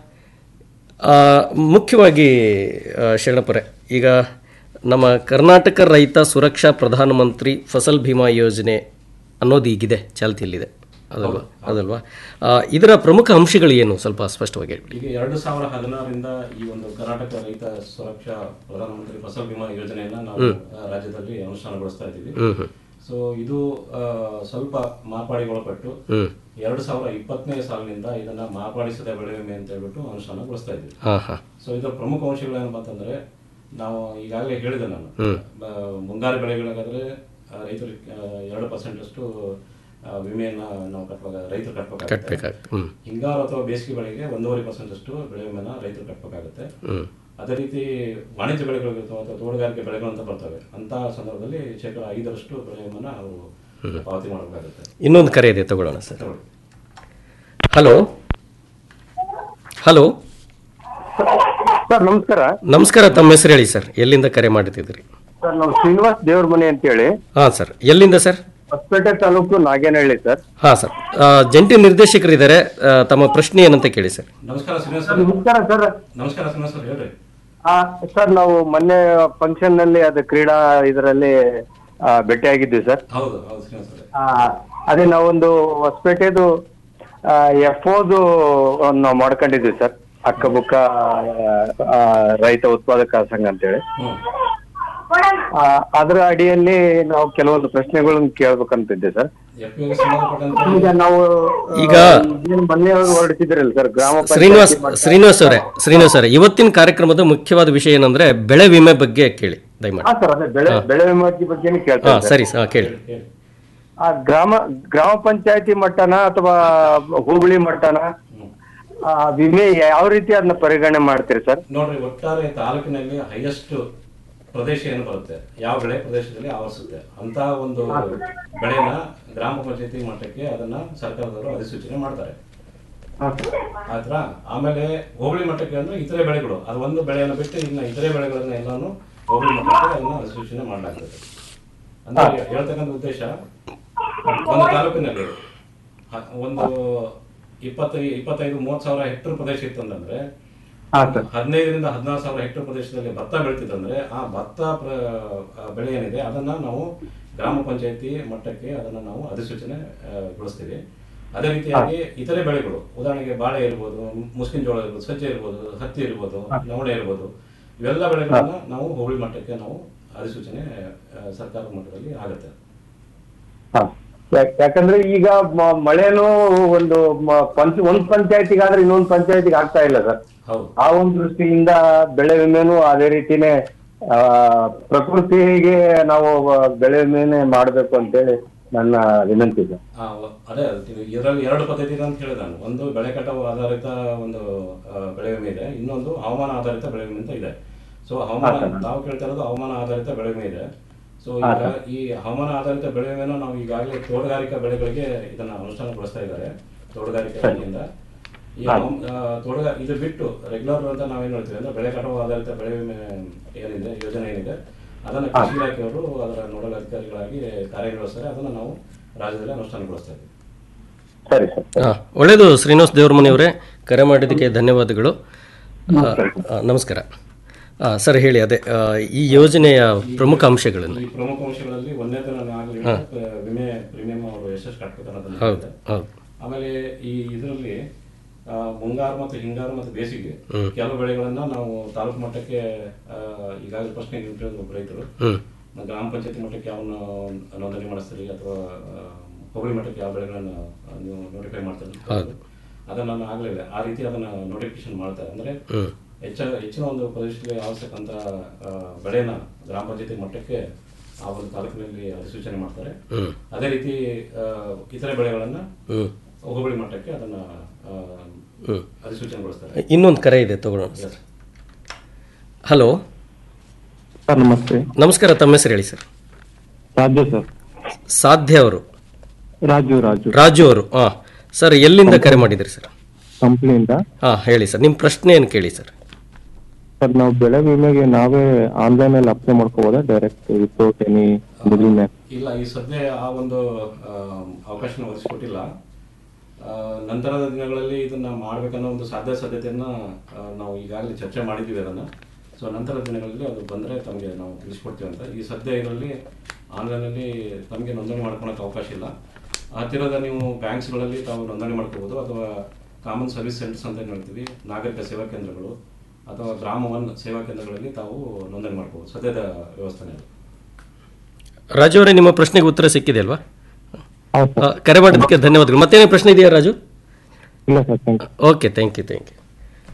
ಆ, ಮುಖ್ಯವಾಗಿ ಆ, ಶರಣಪ್ಪರೇ ಈಗ ನಮ್ಮ ಕರ್ನಾಟಕ ರೈತ ಸುರಕ್ಷಾ ಪ್ರಧಾನಮಂತ್ರಿ ಫಸಲ್ ಭೀಮಾ ಯೋಜನೆ ಅನ್ನೋದು ಈಗಿದೆ ಚಾಲ್ತಿಯಲ್ಲಿದೆ ಅದಲ್ವಾ ಅದಲ್ವಾ ಆ, ಇದರ ಪ್ರಮುಖ ಅಂಶಗಳು ಏನು ಸ್ವಲ್ಪ ಸ್ಪಷ್ಟವಾಗಿ ಹೇಳ್ಬಿಡಿ ಈಗ ಎರಡು ಸಾವಿರ ಹದಿನಾರರಿಂದ ಈ ಒಂದು ಕರ್ನಾಟಕ ರೈತ ಸುರಕ್ಷಾ ಪ್ರಧಾನಮಂತ್ರಿ ಫಸಲ್ ಬಿಮಾ ಯೋಜನೆಯನ್ನ ನಾವು ಹ್ಮ್. ಆ, ರಾಜ್ಯದಲ್ಲಿ ಅನುಷ್ಠಾನಗೊಳಿಸ್ತಾ ಇದ್ದೀವಿ ಹ್ಮ್ ಹ್ಮ್. ಸೊ ಇದು ಆ, ಸ್ವಲ್ಪ ಮಾರ್ಪಾಡಿಗೊಳಪಟ್ಟು ಹ್ಮ್. ಎರಡು ಸಾವಿರ ಇಪ್ಪತ್ತನೇ ಸಾಲಿನಿಂದ ಇದನ್ನ ಮಾರ್ಪಾಡಿಸದ ಬೆಳೆ ವಿಮೆ ಅಂತ ಹೇಳ್ಬಿಟ್ಟು ಅನುಷ್ಠಾನಗೊಳಿಸ್ತಾ ಇದ್ದೀವಿ ಹಾ, ಹಾ. ಸೊ ಇದರ ಪ್ರಮುಖ ಅಂಶಗಳು ಏನಪ್ಪಾ ಅಂತಂದ್ರೆ ನಾವು ಈಗಾಗಲೇ ಹೇಳಿದೆ ನಾನು ಹ್ಮ್. ಬ- ಮುಂಗಾರು ಬೆಳೆಗಳಿಗಾದ್ರೆ ಆ, ರೈತರು ಆ, ಎರಡು ಪರ್ಸೆಂಟ್ ಅಷ್ಟು ಆ, ವಿಮೆಯನ್ನ ನಾವು ಕಟ್ಟಬೇಕು ರೈತರು ಕಟ್ಟಬೇಕಾಗುತ್ತೆ ಕಟ್ಬೇಕಾಗುತ್ತೆ. ಹ್ಮ್. ಹಿಂಗಾರು ಅಥವಾ ಬೇಸಿಗೆ ಬೆಳೆಗೆ ಒಂದೂವರೆ ಪರ್ಸೆಂಟ್ ಅಷ್ಟು ಬೆಳೆ ವಿಮೆನ ರೈತರು ಕಟ್ಟಬೇಕಾಗುತ್ತೆ ಹ್ಮ್. ಅದೇ ರೀತಿ ವಾಣಿಜ್ಯ ಬೆಳೆಗಳಿರ್ತಾವೆ ಅಥವಾ ತೋಟಗಾರಿಕೆ ಬೆಳೆಗಳು ಅಂತ ಬರ್ತವೆ ಅಂತ ಸಂದರ್ಭದಲ್ಲಿ ಶೇಕಡ ಐದರಷ್ಟು ಬೆಳೆ ವಿಮೆನ ನಾವು ಪಾವತಿ ಮಾಡಬೇಕಾಗುತ್ತೆ ಇನ್ನೊಂದು ಕರೆ ಇದೆ ತಗೊಳ್ಳೋಣ ಸರ್ ತಗೊಳ್ಳಿ. ಹಲೋ ಹಲೋ ಸರ್ ನಮಸ್ಕಾರ ನಮಸ್ಕಾರ ತಮ್ಮ ಹೆಸರು ಹೇಳಿ ಸರ್ ಎಲ್ಲಿಂದ ಕರೆ ಮಾಡ್ತಿದ್ರಿ ಸರ್ ನಾವು ಶ್ರೀನಿವಾಸ್ ದೇವ್ರ ಮನೆ ಅಂತೇಳಿ ಹಾಂ ಸರ್ ಎಲ್ಲಿಂದ ಸರ್ ಹೊಸಪೇಟೆ ತಾಲೂಕು ನಾಗೇನಹಳ್ಳಿ ಸರ್ ಹಾಂ ಸರ್ ಆ, ಜಂಟಿ ನಿರ್ದೇಶಕರಿದ್ದಾರೆ ಆ, ತಮ್ಮ ಪ್ರಶ್ನೆ ಏನಂತ ಕೇಳಿ ಸರ್ ನಮಸ್ಕಾರ ಶ್ರೀನಿವಾಸ್ ಸರ್, ನಮಸ್ಕಾರ ಸರ್ ನಮಸ್ಕಾರ ಶ್ರೀನಿವಾಸ್ ಸರ್ ಹೇಳ್ರಿ ಆ, ಸರ್ ನಾವು ಮೊನ್ನೆ ಫಂಕ್ಷನ್ ನಲ್ಲಿ ಅದು ಕ್ರೀಡಾ ಇದರಲ್ಲಿ ಆ, ಭೇಟಿಯಾಗಿದ್ವಿ ಸರ್ ಹೌದು ಹೌದು ಶ್ರೀನಿವಾಸ್ ಅವರೇ ಆ, ಅದೇ ನಾವೊಂದು ಹೊಸಪೇಟೆದು ಎಫ್ ಓದು ನಾವು ಮಾಡ್ಕೊಂಡಿದ್ವಿ ಸರ್ ಅಕ್ಕಬುಕ್ಕ ಆ, ರೈತ ಉತ್ಪಾದಕ ಸಂಘ ಅಂತೇಳಿ ಆ, ಅದರ ಅಡಿಯಲ್ಲಿ ನಾವು ಕೆಲವೊಂದು ಪ್ರಶ್ನೆಗಳನ್ನು ಕೇಳ್ಬೇಕಂತಿದ್ದೆ ಸರ್ ಎಫ್ ಸಂಬಂಧಪಟ್ಟಂತೆ ಈಗ ನಾವು ಈಗ ಏನು ಮೊನ್ನೆ ಹೊರಡಿಸಿದ್ರಲ್ಲ ಸರ್ ಗ್ರಾಮ ಶ್ರೀನಿವಾಸ್ ಪಂಚಾಯತಿ ಮಟ್ಟ- ಶ್ರೀನಿವಾಸ್ ಅವರೇ ಶ್ರೀನಿವಾಸ್ ಅವರೇ ಇವತ್ತಿನ ಕಾರ್ಯಕ್ರಮದ ಮುಖ್ಯವಾದ ವಿಷಯ ಏನಂದ್ರೆ ಬೆಳೆ ವಿಮೆ ಬಗ್ಗೆ ಕೇಳಿ ಹಾ ದಯಮಾಡಿ ಸರ್ ಅದೇ ಬೆಳೆ ಹಾ. ಬೆಳೆ ವಿಮೆ ಬಗ್ಗೆನೇ ಹಾ ಕೇಳ್ತೇನೆ ಸರ್. ಸರಿ ಸರ್ ಕೇಳಿ ಆ ಗ್ರಾಮ ಗ್ರಾಮ ಪಂಚಾಯತಿ ಮಟ್ಟನ ಅಥವಾ ಹೋಬಳಿ ಮಟ್ಟನ ಆ, ವಿಮೆ ಯಾವ ರೀತಿ ಅದನ್ನ ಪರಿಗಣನೆ ಮಾಡ್ತೀರಿ ಸರ್ ನೋಡ್ರಿ ಒಟ್ಟಾರೆ ತಾಲೂಕಿನಲ್ಲಿ ಹೈಯೆಸ್ಟ್ ಪ್ರದೇಶ ಏನು ಬರುತ್ತೆ ಯಾವ ಬೆಳೆ ಪ್ರದೇಶದಲ್ಲಿ ಆವರಿಸುತ್ತೆ ಅಂತ ಒಂದು ಬೆಳೆನ ಗ್ರಾಮ ಪಂಚಾಯತಿ ಮಟ್ಟಕ್ಕೆ ಅದನ್ನ ಸರ್ಕಾರದವರು ಅಧಿಸೂಚನೆ ಮಾಡ್ತಾರೆ ಆಯ್ತಾ ಆಮೇಲೆ ಹೋಬಳಿ ಮಟ್ಟಕ್ಕೆ ಅಂದ್ರೆ ಇತರೆ ಬೆಳೆಗಳು ಅದು ಒಂದು ಬೆಳೆಯನ್ನು ಬಿಟ್ಟು ಇನ್ನ ಇತರೆ ಬೆಳೆಗಳನ್ನ ಎಲ್ಲಾನು ಹೋಬಳಿ ಮಟ್ಟಕ್ಕೆ ಅದನ್ನ ಅಧಿಸೂಚನೆ ಮಾಡಲಾಗ್ತದೆ ಅಂದ್ರೆ ಹೇಳ್ತಕ್ಕಂಥ ಉದ್ದೇಶ ಒಂದು ತಾಲೂಕಿನಲ್ಲಿ ಹ- ಒಂದು ಇಪ್ಪತ್ತೈ ಇಪ್ಪತ್ತೈದು ಮೂವತ್ತು ಸಾವಿರ ಹೆಕ್ಟರ್ ಪ್ರದೇಶ ಇತ್ತಂದ್ರೆ ಹಾ ಸರ್ ಹದಿನೈದರಿಂದ ಹದಿನಾರು ಸಾವಿರ ಹೆಕ್ಟರ್ ಪ್ರದೇಶದಲ್ಲಿ ಭತ್ತ ಬೆಳೀತಿತ್ತಂದ್ರೆ ಆ ಭತ್ತ ಪ್ರ- ಆ ಬೆಳೆ ಏನಿದೆ ಅದನ್ನ ನಾವು ಗ್ರಾಮ ಪಂಚಾಯತಿ ಮಟ್ಟಕ್ಕೆ ಅದನ್ನ ನಾವು ಅಧಿಸೂಚನೆ ಆ, ಗೊಳಿಸ್ತೀವಿ ಅದೇ ರೀತಿಯಾಗಿ ಇತರೆ ಬೆಳೆಗಳು ಉದಾಹರಣೆಗೆ ಬಾಳೆ ಇರ್ಬೋದು ಮುಸ್ಕಿನ ಜೋಳ ಇರ್ಬೋದು ಸಜ್ಜೆ ಇರ್ಬೋದು ಹತ್ತಿ ಇರ್ಬೋದು ನವಣೆ ಇರ್ಬೋದು ಇವೆಲ್ಲ ಬೆಳೆಗಳನ್ನ ನಾವು ಹೋಬಳಿ ಮಟ್ಟಕ್ಕೆ ನಾವು ಅಧಿಸೂಚನೆ ಆ, ಸರ್ಕಾರದ ಮಟ್ಟದಲ್ಲಿ ಆಗುತ್ತೆ ಹಾ. ಯಾಕ್- ಯಾಕಂದ್ರೆ ಈಗ ಮ- ಮಳೆನೂ ಒಂದು ಮ- ಪಂಚ ಒಂದ್ ಪಂಚಾಯತಿಗಾದ್ರೆ ಇನ್ನೊಂದ್ ಪಂಚಾಯತಿಗೆ ಆಗ್ತಾ ಇಲ್ಲ ಸರ್ ಹೌದು ಆ ಒಂದು ದೃಷ್ಟಿಯಿಂದ ಬೆಳೆ ವಿಮೆನೂ ಅದೇ ರೀತಿನೇ ಆ, ಪ್ರಕೃತಿಗೆ ನಾವು ಬೆಳೆ ವಿಮೆನೆ ಮಾಡ್ಬೇಕು ಅಂತೇಳಿ ನನ್ನ ವಿನಂತಿ ಸರ್ ಆ, ಅದೇ ಇದರಲ್ಲಿ ಎರಡು ಪದ್ಧತಿ ಇದೆ ಅಂತ ಹೇಳಿದೆ ನಾನು ಒಂದು ಬೆಳೆ ಕಟಾವು ಆಧಾರಿತ ಒಂದು ಆ, ಬೆಳೆ ವಿಮೆ ಇದೆ ಇನ್ನೊಂದು ಹವಾಮಾನ ಆಧಾರಿತ ಬೆಳೆ ವಿಮೆ ಅಂತ ಇದೆ ಸೊ ಹವಾಮಾನ ಹಾ, ಸರ್. ತಾವು ಕೇಳ್ತಾ ಇರೋದು ಹವಾಮಾನ ಆಧಾರಿತ ಬೆಳೆ ವಿಮೆ ಇದೆ ಸೊ ಹಾ, ಈಗ ಸರ್. ಈ ಹವಾಮಾನ ಆಧಾರಿತ ಬೆಳೆ ವಿಮೆನ ನಾವು ಈಗಾಗಲೇ ತೋಟಗಾರಿಕಾ ಬೆಳೆಗಳಿಗೆ ಇದನ್ನ ಅನುಷ್ಠಾನಗೊಳಿಸ್ತಾ ಇದ್ದಾರೆ ತೋಟಗಾರಿಕೆ ಸರಿ. ಇಲಾಖೆಯಿಂದ ಈ ಹಾ. ಹವಾಮ್- ಆ, ತೋಟಗಾ ಇದು ಬಿಟ್ಟು ರೆಗ್ಯುಲರ್ ಅಂತ ನಾವೇನ್ ಹೇಳ್ತೀವಿ ಅಂದ್ರೆ ಬೆಳೆ ಕಟಾವು ಆಧಾರಿತ ಬೆಳೆ ವಿಮೆ ಏನಿದೆ ಯೋಜನೆ ಏನಿದೆ ಅದನ್ನ ಹಾ. ಕೃಷಿ ಇಲಾಖೆಯವರು ಅದರ ನೋಡಲ್ ಅಧಿಕಾರಿಗಳಾಗಿ ಕಾರ್ಯನಿರ್ವಹಿಸ್ತಾರೆ ಅದನ್ನ ನಾವು ರಾಜ್ಯದಲ್ಲಿ ಅನುಷ್ಠಾನಗೊಳಿಸ್ತಾ ಇದ್ದೀವಿ ಸರಿ ಸರ್ ಹಾ, ಒಳ್ಳೆಯದು ಶ್ರೀನಿವಾಸ್ ದೇವರಮನೆಯವರೇ ಕರೆ ಮಾಡಿದ್ದಕ್ಕೆ ಧನ್ಯವಾದಗಳು ಆ, ಆ, ನಮಸ್ಕಾರ ಆ, ಸರ್ ಹೇಳಿ ಅದೇ ಆ, ಈ ಯೋಜನೆಯ ಪ್ರಮುಖ ಅಂಶಗಳನ್ನು ಈ ಪ್ರಮುಖ ಅಂಶಗಳಲ್ಲಿ ಒಂದನೇದು ನಾನು ಆಗಲಿ ಹಾ. ವಿಮೆ ಪ್ರೀಮಿಯಂ ಅವರು ಎಷ್ಟೆಷ್ಟು ಕಟ್ಬೇಕು ಅನ್ನೋದನ್ನ ಹೌದು ಹೇಳಿದೆ. ಹೌದು ಆಮೇಲೆ ಈ ಇದರಲ್ಲಿ ಆ, ಮುಂಗಾರು ಮತ್ತು ಹಿಂಗಾರು ಮತ್ತು ಬೇಸಿಗೆ ಹ್ಮ್. ಕೆಲವು ಬೆಳೆಗಳನ್ನ ನಾವು ತಾಲೂಕು ಮಟ್ಟಕ್ಕೆ ಆ, ಈಗಾಗಲೇ ಪ್ರಶ್ನೆ ನೀವು ಕೇಳಿದ್ರು ಒಬ್ಬ ರೈತರು ಹ್ಮ್. ನಾವು ಗ್ರಾಮ ಪಂಚಾಯತಿ ಮಟ್ಟಕ್ಕೆ ಯಾವನ್ನ ನೋಂದಣಿ ಮಾಡಿಸ್ತೀರಿ ಅಥವಾ ಆ, ಹೋಬಳಿ ಮಟ್ಟಕ್ಕೆ ಯಾವ ಬೆಳೆಗಳನ್ನ ಆ, ನೀವು ನೋಟಿಫೈ ಮಾಡ್ತೀರಿ ಅಂತ ಹೌದು. ಕೇಳಿದ್ರು. ಅದನ್ನ ನಾನು ಆಗಲಿಲ್ಲ ಆ ರೀತಿ ಅದನ್ನ ನೋಟಿಫಿಕೇಶನ್ ಮಾಡ್ತಾರೆ ಅಂದ್ರೆ ಹ್ಮ್. ಹೆಚ್ಚ ಹೆಚ್ಚಿನ ಒಂದು ಪ್ರದೇಶದಲ್ಲಿ ಅವಶ್ಯಕಂತ ಆ, ಬೆಳೆನ ಗ್ರಾಮ ಪಂಚಾಯತಿ ಮಟ್ಟಕ್ಕೆ ಆ ಒಂದು ತಾಲೂಕಿನಲ್ಲಿ ಅಧಿಸೂಚನೆ ಮಾಡ್ತಾರೆ ಹ್ಮ್. ಅದೇ ರೀತಿ ಆ, ಇತರೆ ಬೆಳೆಗಳನ್ನ ಹ್ಮ್. ಹೋಬಳಿ ಮಟ್ಟಕ್ಕೆ ಅದನ್ನ ಆ, ಹ್ಮ್. ಅಧಿಸೂಚನೆಗೊಳಿಸ್ತಾರೆ ಇನ್ನೊಂದು ಕರೆ ಇದೆ ತಗೊಳ್ಳೋಣ ಸರ್ ಹಲೋ ಸರ್ ನಮಸ್ತೆ ನಮಸ್ಕಾರ ತಮ್ಮ ಹೆಸರು ಹೇಳಿ ಸರ್ ರಾಜು ಸರ್ ಸಾಧ್ಯ ಅವರು ರಾಜು ರಾಜು ರಾಜು ಅವರು ಹಾ ಸರ್ ಎಲ್ಲಿಂದ ಕರೆ ಮಾಡಿದ್ರಿ ಸರ್ ಕಂಪ್ನಿಯಿಂದ ಹಾ ಹೇಳಿ ಸರ್ ನಿಮ್ಮ ಪ್ರಶ್ನೆ ಏನು ಕೇಳಿ ಸರ್ ಸರ್ ನಾವು ಬೆಳೆ ವಿಮೆಗೆ ನಾವೇ ಆನ್ಲೈನ್ ಅಲ್ಲಿ ಅಪ್ಲೈ ಮಾಡ್ಕೋಬೋದಾ direct without any middle man ಇಲ್ಲ ಈ ಸದ್ಯ ಆ ಒಂದು ಆ, ಅವಕಾಶನ ಒದಗಿಸ್ಕೊಟ್ಟಿಲ್ಲ ಆ, ನಂತರದ ದಿನಗಳಲ್ಲಿ ಇದನ್ನ ಮಾಡ್ಬೇಕನ್ನೋ ಒಂದು ಸಾಧ್ಯ ಸಾಧ್ಯತೆಯನ್ನ ಆ, ನಾವು ಈಗಾಗಲೇ ಚರ್ಚೆ ಮಾಡಿದ್ದೀವಿ ಅದನ್ನ ಸೊ ನಂತರದ ದಿನಗಳಲ್ಲಿ ಅದು ಬಂದ್ರೆ ತಮಗೆ ನಾವು ತಿಳಿಸ್ಕೊಡ್ತೀವಿ ಅಂತ ಈ ಸದ್ಯ ಇದರಲ್ಲಿ ಆನ್ಲೈನಲ್ಲಿ ತಮಗೆ ನೋಂದಣಿ ಮಾಡ್ಕೊಳಕ್ಕೆ ಅವಕಾಶ ಇಲ್ಲ ಹತ್ತಿರದ ನೀವು ಬ್ಯಾಂಕ್ಸ್ಗಳಲ್ಲಿ ತಾವು ನೋಂದಣಿ ಮಾಡ್ಕೋಬಹುದು ಅಥವಾ ಕಾಮನ್ ಸರ್ವಿಸ್ ಸೆಂಟರ್ಸ್ ಅಂತ ಏನ್ ಹೇಳ್ತೀವಿ ನಾಗರಿಕ ಸೇವಾ ಕೇಂದ್ರಗಳು ಅಥವಾ ಗ್ರಾಮ ಒನ್ ಸೇವಾ ಕೇಂದ್ರಗಳಲ್ಲಿ ತಾವು ನೋಂದಣಿ ಮಾಡ್ಕೋಬಹುದು ಸದ್ಯದ ವ್ಯವಸ್ಥೆ ಅದು ರಾಜು ಅವರೇ ನಿಮ್ಮ ಪ್ರಶ್ನೆಗೆ ಉತ್ತರ ಸಿಕ್ಕಿದೆ ಅಲ್ವಾ ಆ, ಕರೆ ಮಾಡಿದ್ದಕ್ಕೆ ಧನ್ಯವಾದಗಳು ಮತ್ತೇನೇ ಪ್ರಶ್ನೆ ಇದೆಯಾ ರಾಜು ಇಲ್ಲ sir thank you okay thank you thank you